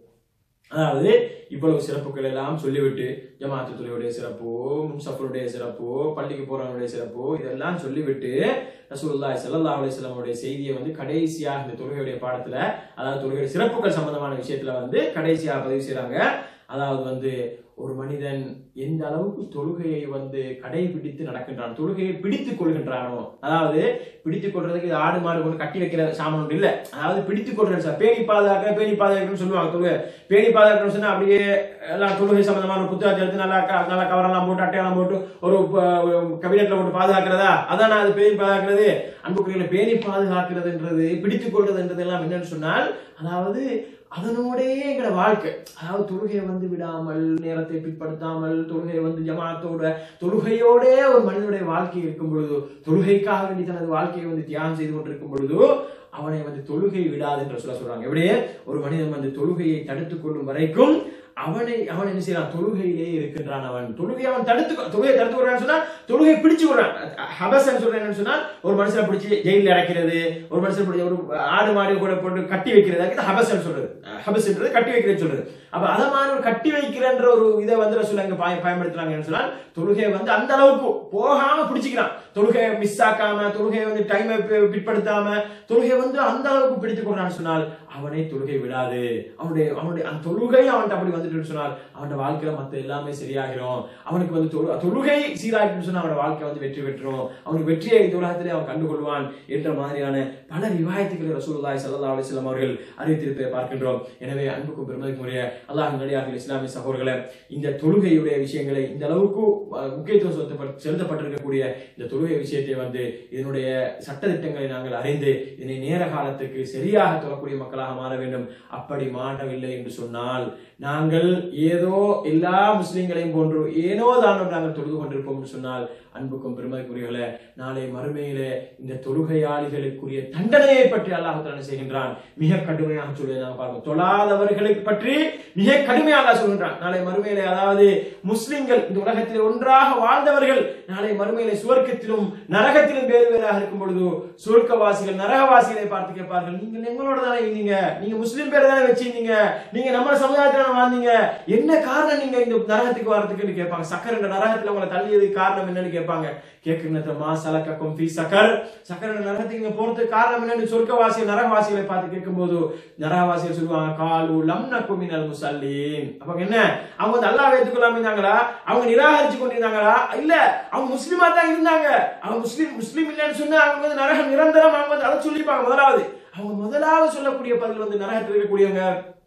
அதாவது இவ்வளவு சிறப்புகள் எல்லாம் சொல்லிவிட்டு ஜமாத்து துறையுடைய சிறப்பு முன்சஃபருடைய சிறப்பு பள்ளிக்கு போறவனுடைய சிறப்பு இதெல்லாம் சொல்லிவிட்டு ரசூலுல்லாஹி ஸல்லல்லாஹு அலைஹி வஸல்லமுடைய செய்தியை வந்து கடைசியாக இந்த தொழுகையுடைய பாடத்துல அதாவது தொழுகையுடைய சிறப்புகள் சம்பந்தமான விஷயத்துல வந்து கடைசியாக பதிவு செய்றாங்க அதாவது வந்து ஒரு மனிதன் எந்த அளவுக்கு தொழுகையை வந்து கடைபிடித்து நடக்கின்றான் தொழுகையை பிடித்துக் கொள்கின்றானோ அதாவது பிடித்துக் கொள்றதுக்கு இது ஆடு மாடு கொண்டு கட்டி வைக்கிற சாமான் ஒன்று இல்ல அதாவது பிடித்துக் கொள்றது சார் பேணி பாதுகாக்கிற பேணி பாதுகாக்கணும்னு சொல்லுவாங்க தொழுகை பேணி பாதுகாக்கணும்னு சொன்னா அப்படியே எல்லாம் தொழுகை சம்பந்தமான ஒரு புத்தகத்தை எடுத்து நல்லா க- நல்லா கவரெல்லாம் போட்டு அட்டையெல்லாம் போட்டு ஒரு கபினெட்ல போட்டு பாதுகாக்கிறதா அதான் நான் அது பேணி பாதுகாக்கிறது அன்புக்குரியங்களை பேணி பாதுகாக்கிறதுன்றது பிடித்துக் கொள்றதுன்றது எல்லாம் என்னன்னு சொன்னால் அதாவது அதனோடே எங்களோட வாழ்க்கை அதாவது தொழுகையை வந்து விடாமல் நேரத்தை பிற்படுத்தாமல் தொழுகையை வந்து ஜமாத்தோட தொழுகையோட ஒரு மனிதனுடைய வாழ்க்கை இருக்கும் பொழுது தொழுகைக்காக வேண்டி தனது வாழ்க்கையை வந்து தியாகம் செய்து கொண்டிருக்கும் பொழுது அவனை வந்து தொழுகை விடாது என்று சொல்ல சொல்றாங்க எப்படியே ஒரு மனிதன் வந்து தொழுகையை தடுத்துக் கொள்ளும் வரைக்கும் அவனை அவன் என்ன செய்யறான் தொழுகையிலே இருக்கின்றான் அவன் தொழுகை அவன் தடுத்து தொழுகையை தடுத்து விடுறான்னு சொன்னா தொழுகை பிடிச்சு விடுறான் ஹபசன் சொல்றேன் என்னன்னு சொன்னா ஒரு மனுஷனை பிடிச்சி ஜெயில அடைக்கிறது ஒரு மனுஷனை பிடிச்சி ஒரு ஆடு மாடு கூட போட்டு கட்டி வைக்கிறது அதுக்கு ஹபசன் சொல்றது ஹபஸ்ன்றது கட்டி வைக்கிறது சொல்றது அப்ப அத மாதிரி ஒரு கட்டி வைக்கிறன்ற ஒரு இதை வந்து ரசூல் அங்க பாய- பயன்படுத்துறாங்கன்னு சொன்னால் தொழுகையை வந்து அந்த அளவுக்கு போகாம பிடிச்சிக்கிறான் தொழுகையை மிஸ் ஆக்காம தொழுகையை வந்து டைமை பிற்படுத்தாம தொழுகையை வந்து அந்த அளவுக்கு பிடித்துக் கொண்டான்னு சொன்னால் அவனை தொழுகை விடாது அவனுடைய அவனுடைய அந்த தொழுகை அவன்கிட்ட அப்படி வந்துட்டு சொன்னால் அவனோட வாழ்க்கையில மத்த எல்லாமே சரியாகிரும் அவனுக்கு வந்து தொழு- தொழுகை சீராகிட்டு சொன்னா அவனோட வாழ்க்கை வந்து வெற்றி பெற்றுரும் அவனுக்கு வெற்றியை இந்த உலகத்திலே அவன் கண்டுகொள்வான் என்ற மாதிரியான பல ரிவாயத்துக்களை ரசூலுல்லாஹி ஸல்லல்லாஹு அலைஹி வஸல்லம் அவர்கள் அறிவித்திருப்பதை பார்க்கின்றோம் எனவே அன்புக்கும் பெருமதிக்குரிய அல்லாஹ் நடிகார்கள் இஸ்லாமிய சகோதரர்களை இந்த தொழுகையுடைய விஷயங்களை இந்த அளவுக்கு அஹ், முக்கியத்துவம் செலுத்தப்பட்- செலுத்தப்பட்டிருக்கக்கூடிய இந்த தொழுகை விஷயத்தை வந்து இதனுடைய சட்டதிட்டங்களை நாங்கள் அறிந்து இதனை நேர காலத்துக்கு சரியாக தொழக்கூடிய மக்களாக மாற வேண்டும் அப்படி மாறவில்லை என்று சொன்னால் நாங்கள் ஏதோ எல்லா முஸ்லிம்களையும் போன்று ஏனோ தானோ நாங்கள் தொழுது கொண்டிருப்போம் என்று சொன்னால் அன்புக்கும் பெருமதிக்குரியவர்களே நாளை மறுமையிலே இந்த தொழுகையாளிகளுக்குரிய தண்டனையை பற்றி அல்லாஹ் தஆலா செய்கின்றான் மிக கடுமையாக சொல்லி நாம் பார்ப்போம் தொழாதவர்களை பற்றி மிக கடுமையாக அல்லாஹ் சொல்கின்றான் நாளை மறுமையிலே அதாவது முஸ்லிம்கள் இந்த உலகத்திலே ஒன்றாக வாழ்ந்தவர்கள் நாளை மறுமையிலே சுவர்க்கத்திலும் நரகத்திலும் வேறு வேறாக இருக்கும் பொழுது சுவர்க்கவாசிகள் நரகவாசிகளை பார்த்து கேட்பார்கள் நீங்கள் எங்களோட தானே இருந்தீங்க நீங்க முஸ்லிம் பேர் தானே வச்சிருந்தீங்க நீங்க நம்ம சமுதாயத்துல தானே வாழ்ந்தீங்க என்ன காரணம் நீங்க இந்த நரகத்துக்கு வரதுக்குன்னு கேட்பாங்க சக்கர் என்ற நரகத்துல உங்களை தள்ளியதுக்கு காரணம் என்னன்னு கேட்பாங்க கேட்கிற மா சலக்கக்கும் ஃபீ சக்கர் சக்கர் என்ற நரகத்துக்கு நீங்க போறதுக்கு காரணம் என்னன்னு சொர்க்கவாசிகள் நரகவாசிகளை பார்த்து கேட்கும்போது நரகவாசிகள் சொல்லுவாங்க காலு லம் நக்குமினல் முசல்லீன் அப்ப என்ன அவங்க வந்து அல்லாஹ் ஏத்துக்கொள்ளாம இருந்தாங்களா அவங்க நிராகரிச்சு கொண்டிருந்தாங்களா இல்ல அவங்க முஸ்லிமா தான் இருந்தாங்க அவங்க முஸ்லிம் முஸ்லிம் இல்லைன்னு சொன்னா அவங்க வந்து நரகம் நிரந்தரம் அவங்க வந்து அதை சொல்லிப்பாங்க முதலாவது அவங்க முதலாவது சொல்லக்கூடிய பதில் வந்து நரகத்தில் இருக்கக்கூடியவங்க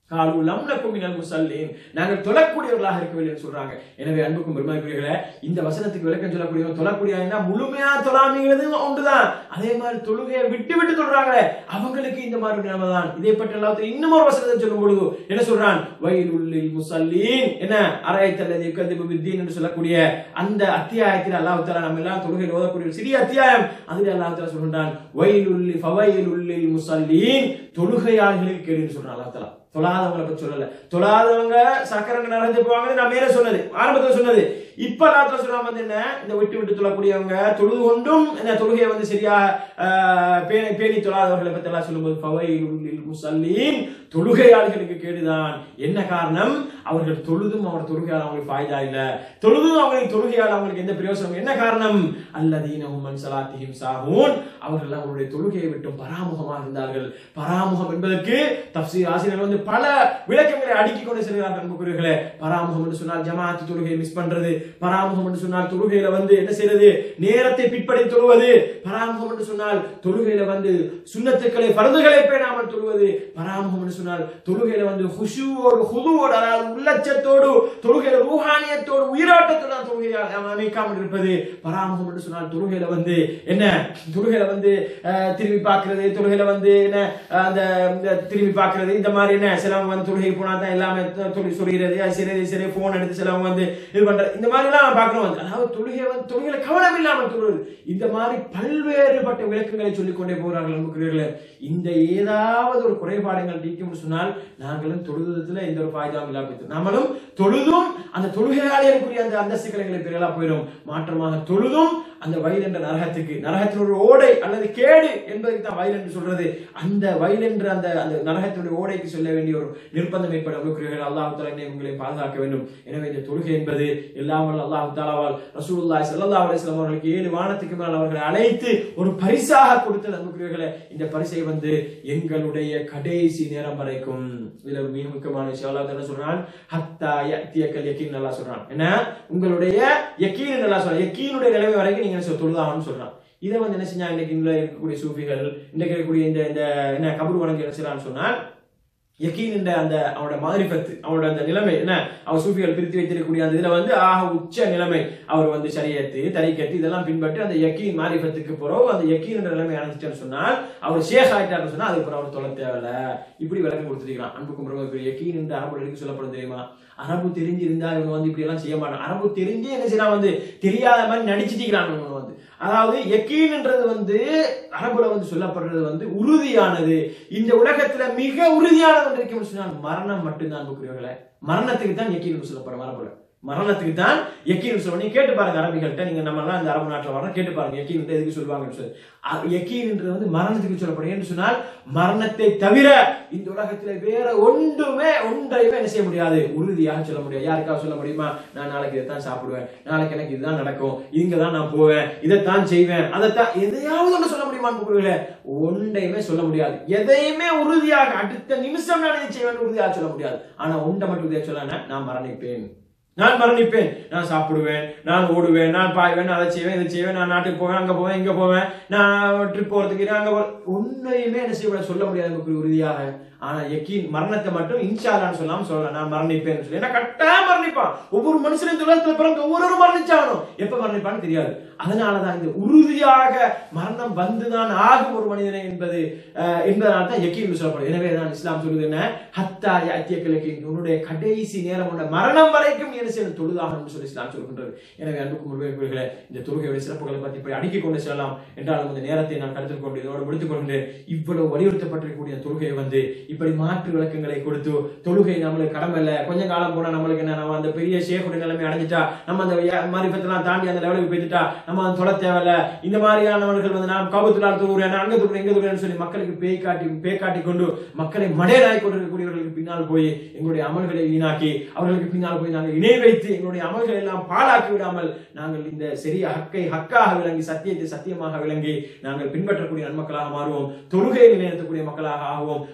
காலு லம் நக்கும் மினல் முஸல்லீன் நாங்கள் தொழக்கூடியவர்களாக இருக்கவில்லை என்று சொல்றாங்க எனவே அன்புக்கும் பெருமாக்குரியவர்களே இந்த வசனத்துக்கு விளக்கம் சொல்லக்கூடியவங்க தொழக்கூடியவங்க முழுமையா தொழாமைங்கிறது ஒன்றுதான் அதே மாதிரி தொழுகையை விட்டு விட்டு தொழுறாங்களே அவங்களுக்கு இந்த மாதிரி ஒரு நிலைமை தான் இதை பற்றி எல்லாத்தையும் இன்னும் ஒரு வசனத்தை சொல்லும் பொழுது என்ன சொல்றான் வயலுள்ளில் முசல்லீன் என்ன அரைத்தல்லது யுக்கதிபு வித்தீன் என்று சொல்லக்கூடிய அந்த அத்தியாயத்தில் அல்லாஹ் தஆலா நம்ம எல்லாம் தொழுகையில் ஓதக்கூடிய ஒரு சிறிய அத்தியாயம் அதில் அல்லாஹ் தஆலா சொல்றான் வயலுள்ளி ஃபவைலுள்ளில் முசல்லீன் தொழுகையாளர்களுக்கு கேடுன்னு சொல்றான் அல்லாஹ் தஆலா தொழாதவங்களை பத்தி சொல்லல தொழாதவங்க சக்கரங்க நடந்து போவாங்க நான் மேல சொன்னது ஆரம்பத்துல சொன்னது இப்ப நாட்டில் சொல்லாம வந்து என்ன இந்த விட்டு விட்டு தொழக்கூடியவங்க தொழுது கொண்டும் என்ன தொழுகையை வந்து சரியா ஆஹ், பேணி பேணி தொழாதவர்களை பத்தி எல்லாம் சொல்லும்போது ஃபவைலுல் முஸல்லீன் தொழுகையாளிகளுக்கு கேடுதான் என்ன காரணம் அவர்கள் தொழுதும் அவர் தொழுகையால் அவங்களுக்கு ஃபாய்தா இல்ல தொழுதும் அவங்களுக்கு தொழுகையால் அவங்களுக்கு எந்த பிரயோசனம் என்ன காரணம் அல்லதீனஹும் மன் ஸலாத்திஹிம் சாஹூன் அவர்கள் அவருடைய தொழுகையை விட்டும் பராமுகமாக இருந்தார்கள் பராமுகம் என்பதற்கு தப்சீர் ஆசிரியர்கள் வந்து பல விளக்கங்களை அடுக்கிக் கொண்டு செல்கிறார்கள் அன்புக்குரியவர்களே பராமுகம் என்று சொன்னால் ஜமாஅத் தொழுகையை மிஸ் பண்றது பராமுகம் என்று சொன்னால் தொழுகையில வந்து என்ன செய்யறது நேரத்தை பிற்படி தொழுவது பராமுகம் என்று சொன்னால் தொழுகையில வந்து சுண்ணத்துக்களை பருந்துகளை பேணாமல் தொழுவது பராமுகம் என்று சொன்னால் தொழுகையில வந்து ஹுஷுவோடு ஹுதுவோடு அதாவது உள்ளச்சத்தோடு தொழுகையில ரூஹானியத்தோடு உயிரோட்டத்தோடு அந்த தொழுகையை அமைக்காமல் இருப்பது பராமுகம் என்று சொன்னால் தொழுகையில வந்து என்ன தொழுகையில வந்து அஹ், திரும்பி பார்க்கிறது தொழுகையில வந்து என்ன அஹ், அந்த இந்த திரும்பி பார்க்கிறது இந்த மாதிரி என்ன சிலவங்க வந்து தொழுகை போனா தான் எல்லாமே தொ- தொழுகை சொல்கிறது அது சரி இது சரி போன் எடுத்து சிலவங்க வந்து இது பண்ற இந்த மாதிரி எல்லாம் பார்க்கணும் வந்து அதாவது தொழுகை வந்து தொழுகையில கவனம் இல்லாமல் தொழுவது இந்த மாதிரி பல்வேறுபட்ட விளக்கங்களை சொல்லிக் கொண்டே போகிறார்கள் அன்புக்குரியவர்களே இந்த ஏதாவது ஒரு குறைபாடுகள் நீக்கும் சொன்னால் நாங்களும் தொழுதுல எந்த ஒரு பாய்தாவும் இல்லாம போயிடும். நம்மளும் தொழுதும் அந்த தொழுகையாளியருக்குரிய அந்த அந்தஸ்துகளை பெறலாம் போயிடும் மாற்றமாக தொழுதும் அந்த வயல் என்ற நரகத்துக்கு நரகத்தின் ஒரு ஓடை அல்லது கேடு என்பதை தான் வயல் என்று சொல்றது அந்த வயல் என்ற அந்த அந்த நரகத்தினுடைய ஓடைக்கு சொல்ல வேண்டிய ஒரு நிர்பந்தம் ஏற்பட இருக்கிறீர்கள் அல்லாஹ் தாலா என்னை உங்களை பாதுகாக்க வேண்டும் எனவே இந்த தொழுகை என்பது எல்லாம் வல்ல அல்லாஹ் தாலாவால் ரசூலுல்லாஹி ஸல்லல்லாஹு அலைஹி வஸல்லம் அவர்களுக்கு ஏழு வானத்துக்கு மேல் அவர்களை அழைத்து ஒரு பரிசாக கொடுத்தது அன்புக்குரியவர்களே இந்த பரிசை வந்து எங்களுடைய கடைசி நேரம் வரைக்கும் இதுல ஒரு மிக முக்கியமான விஷயம் அல்லாஹ் என்ன சொல்றான் ஹத்தா யக்தியக்கல் யக்கீன் நல்லா சொல்றான் என்ன உங்களுடைய யக்கீன் நல்லா சொல்றான் யக்கீனுடைய நிலைமை வரைக்கும் நீங்க என்ன தொழுதாகணும்னு சொல்றான் இதை வந்து என்ன செஞ்சா இன்னைக்கு இங்க இருக்கக்கூடிய சூஃபிகள் இன்றைக்கு இருக்கக்கூடிய இந்த இந்த என்ன கபர் வணங்கி என்ன செய்யறான்னு சொன்னால் யக்கீன் என்ற அந்த அவனோட மாரிஃபத்து அவனோட அந்த நிலைமை என்ன அவர் சூஃபிகள் பிரித்து வைத்திருக்கக்கூடிய அந்த இதுல வந்து ஆக உச்ச நிலைமை அவர் வந்து சரியத்து தரிக்கத்து இதெல்லாம் பின்பற்றி அந்த யக்கீன் மாரிஃபத்துக்கு பிறகு அந்த யக்கீன் என்ற நிலைமை அடைஞ்சிட்டான்னு சொன்னால் அவர் ஷேக் ஆயிட்டாருன்னு சொன்னா அதுக்கப்புறம் அவர் தொலை தேவையில்ல இப்படி விளக்கம் கொடுத்துருக்கான் அன்புக்கும் பிறகு யக்கீன் என்று அரபு எதுக்கு சொல்லப்படும் தெரியுமா அரபு தெரிஞ்சிருந்தா இவங்க வந்து இப்படி எல்லாம் செய்ய மாட்டாங்க அரபு தெரிஞ்சு என்ன செய்யலாம் வந்து தெரியாத மாதிரி நடிச்சிட்டிக்கிறான் இவங்க வந்து அதாவது யக்கீன்ன்றது வந்து அரபுல வந்து சொல்லப்படுறது வந்து உறுதியானது இந்த உலகத்துல மிக உறுதியானது ஒன்று இருக்கும்னு சொன்னால் மரணம் மட்டும்தான் அன்புக்குரியவர்களே மரணத்துக்கு தான் யக்கீன் சொல்லப்படும் அரபுல மரணத்துக்கு தான் யக்கீன் சொல்லுவோம் நீங்க கேட்டு பாருங்க அரபிகள்கிட்ட நீங்க நம்ம எல்லாம் இந்த அரபு நாட்டில் வரோம் கேட்டு பாருங்க யக்கீன் எதுக்கு சொல்லுவாங்கன்னு சொல்லி அ- யக்கீன்ன்றது வந்து மரணத்துக்கு சொல்லப்படும் என்று சொன்னால் மரணத்தை தவிர இந்த உலகத்துல வேற ஒன்றுமே ஒன்றையுமே என்ன செய்ய முடியாது உறுதியாக சொல்ல முடியாது யாருக்காவது சொல்ல முடியுமா நான் நாளைக்கு இதைத்தான் சாப்பிடுவேன் நாளைக்கு எனக்கு இதுதான் நடக்கும் இங்க தான் நான் போவேன் இதைத்தான் செய்வேன் அதைத்தான் எதையாவது ஒன்று சொல்ல முடியுமா அன்புக்குரியவர்களே? ஒன்றையுமே சொல்ல முடியாது எதையுமே உறுதியாக அடுத்த நிமிஷம் நான் இதை செய்வேன் உறுதியாக சொல்ல முடியாது ஆனா ஒன்றை மட்டும் உறுதியாக சொல்ல நான் மரணிப்பேன் நான் மரணிப்பேன் நான் சாப்பிடுவேன் நான் ஓடுவேன் நான் பாய்வேன் நான் அதை செய்வேன் இதை செய்வேன் நான் நாட்டுக்கு போவேன் அங்க போவேன் இங்க போவேன் நான் ட்ரிப் போறதுக்கு நான் அங்க போ ஒன்றையுமே என்ன செய்ய சொல்ல முடியாது நமக்கு உறுதியாக ஆனா யக்கீன் மரணத்தை மட்டும் இன்ஷால்லான்னு சொல்லாம சொல்லலாம் நான் மரணிப்பேன் சொல்லி ஏன்னா கட்டாயம் மரணிப்பான் ஒவ்வொரு மனுஷனும் இந்த உலகத்துல பிறந்த ஒவ்வொரு மரணிச்சாகணும் எப்ப மரணிப்பான்னு தெரியாது அதனாலதான் இந்த உறுதியாக மரணம் வந்துதான் ஆகும் ஒரு மனிதனை என்பது அஹ், என்பதனால தான் யக்கீன் சொல்லப்படும் எனவே தான் இஸ்லாம் சொல்லுது என்ன ஹத்தா யாத்தியக்களுக்கு உன்னுடைய கடைசி நேரம் உள்ள மரணம் வரைக்கும் நீ என்ன செய்யணும் தொழுதாகணும்னு சொல்லி இஸ்லாம் சொல்கின்றது எனவே அன்புக்கும் முழுமைக்குரியவர்களே இந்த தொழுகையுடைய சிறப்புகளை பற்றி இப்படி அடுக்கிக் கொண்டு செல்லலாம் என்றாலும் இந்த நேரத்தை நான் கருத்தில் கொண்டு இதோடு முடித்துக் கொள்கின்றேன் இவ்வளவு வலியுறுத்தப்பட்டிருக்கக்கூடிய தொழுகையை வந்து இப்படி மாற்று விளக்கங்களை கொடுத்து தொழுகை நம்மளுக்கு கடமை இல்லை கொஞ்ச காலம் போனா நம்மளுக்கு என்ன நம்ம அந்த பெரிய ஷேக்குடைய நிலைமை அடைஞ்சிட்டா நம்ம அந்த மாரிபத்தெல்லாம் தாண்டி அந்த லெவலுக்கு போயிட்டா நம்ம வந்து தொலை தேவையில்ல இந்த மாதிரியானவர்கள் வந்து நாம் கவுத்துலால் தொழுகிறேன் நான் அங்க தொழுகிறேன் இங்க தொழுகிறேன்னு சொல்லி மக்களுக்கு பேய் காட்டி பேய் காட்டி கொண்டு மக்களை மடையராய் கொண்டிருக்கக்கூடியவர்களுக்கு பின்னால் போய் எங்களுடைய அமல்களை வீணாக்கி அவர்களுக்கு பின்னால் போய் நாங்கள் இணை வைத்து எங்களுடைய அமல்களை எல்லாம் பாழாக்கி விடாமல் நாங்கள் இந்த சிறிய ஹக்கை ஹக்காக விளங்கி சத்தியத்தை சத்தியமாக விளங்கி நாங்கள் பின்பற்றக்கூடிய நன்மக்களாக மாறுவோம் தொழுகையை நிலைநிறுத்தக்கூடிய மக்களாக ஆகுவோம் குறிப்பாக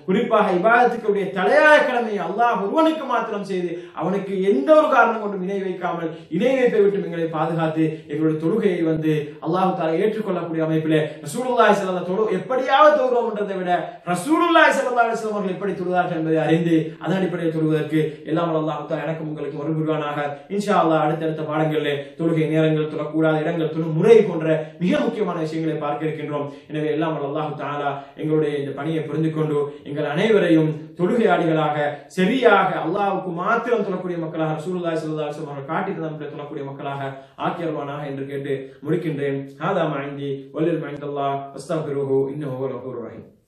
குறிப்பாக இபாதத்துக்குடைய தலையாய கடமையை அல்லாஹ் ஒருவனுக்கு மாத்திரம் செய்து அவனுக்கு எந்த ஒரு காரணம் கொண்டும் இணை வைக்காமல் இணை வைப்பை விட்டு எங்களை பாதுகாத்து எங்களுடைய தொழுகையை வந்து அல்லாஹ் தாலா ஏற்றுக்கொள்ளக்கூடிய அமைப்பிலே ரசூலுல்லாஹி ஸல்லல்லாஹு தொழு எப்படியாவது தொழுவோம் என்றதை விட ரசூலுல்லாஹி ஸல்லல்லாஹு அலைஹி வஸல்லம் அவர்கள் எப்படி தொழுதார்கள் என்பதை அறிந்து அதன் அடிப்படையில் தொழுவதற்கு எல்லாம் வல்ல அல்லாஹ் தாலா எனக்கும் உங்களுக்கு ஒரு புரிவானாக இன்ஷா அல்லாஹ் அடுத்தடுத்த பாடங்களிலே தொழுகை நேரங்கள் தொழக்கூடாத இடங்கள் தொழு முறை போன்ற மிக முக்கியமான விஷயங்களை பார்க்க இருக்கின்றோம் எனவே எல்லாம் வல்ல அல்லாஹ் தாலா எங்களுடைய இந்த பணியை புரிந்து கொண்டு எங்கள் அனைவரையும் தொழுகையாளிகளாக சரியாக அல்லாஹ்வுக்கு மாத்திரம் தொழக்கூடிய மக்களாக ரசூலுல்லாஹி ஸல்லல்லாஹு அலைஹி வஸல்லம் அவர்கள் காட்டி தந்த தொழக்கூடிய மக்களாக ஆக்கியருவானாக என்று கேட்டு முடிக்கின்றேன் ஹாதா மைந்தி வல்லில் மைந்தல்லாஹ் அஸ்தக்ஃபிருஹு இன்னஹு ஹுவல் கஃபூருர் ரஹீம்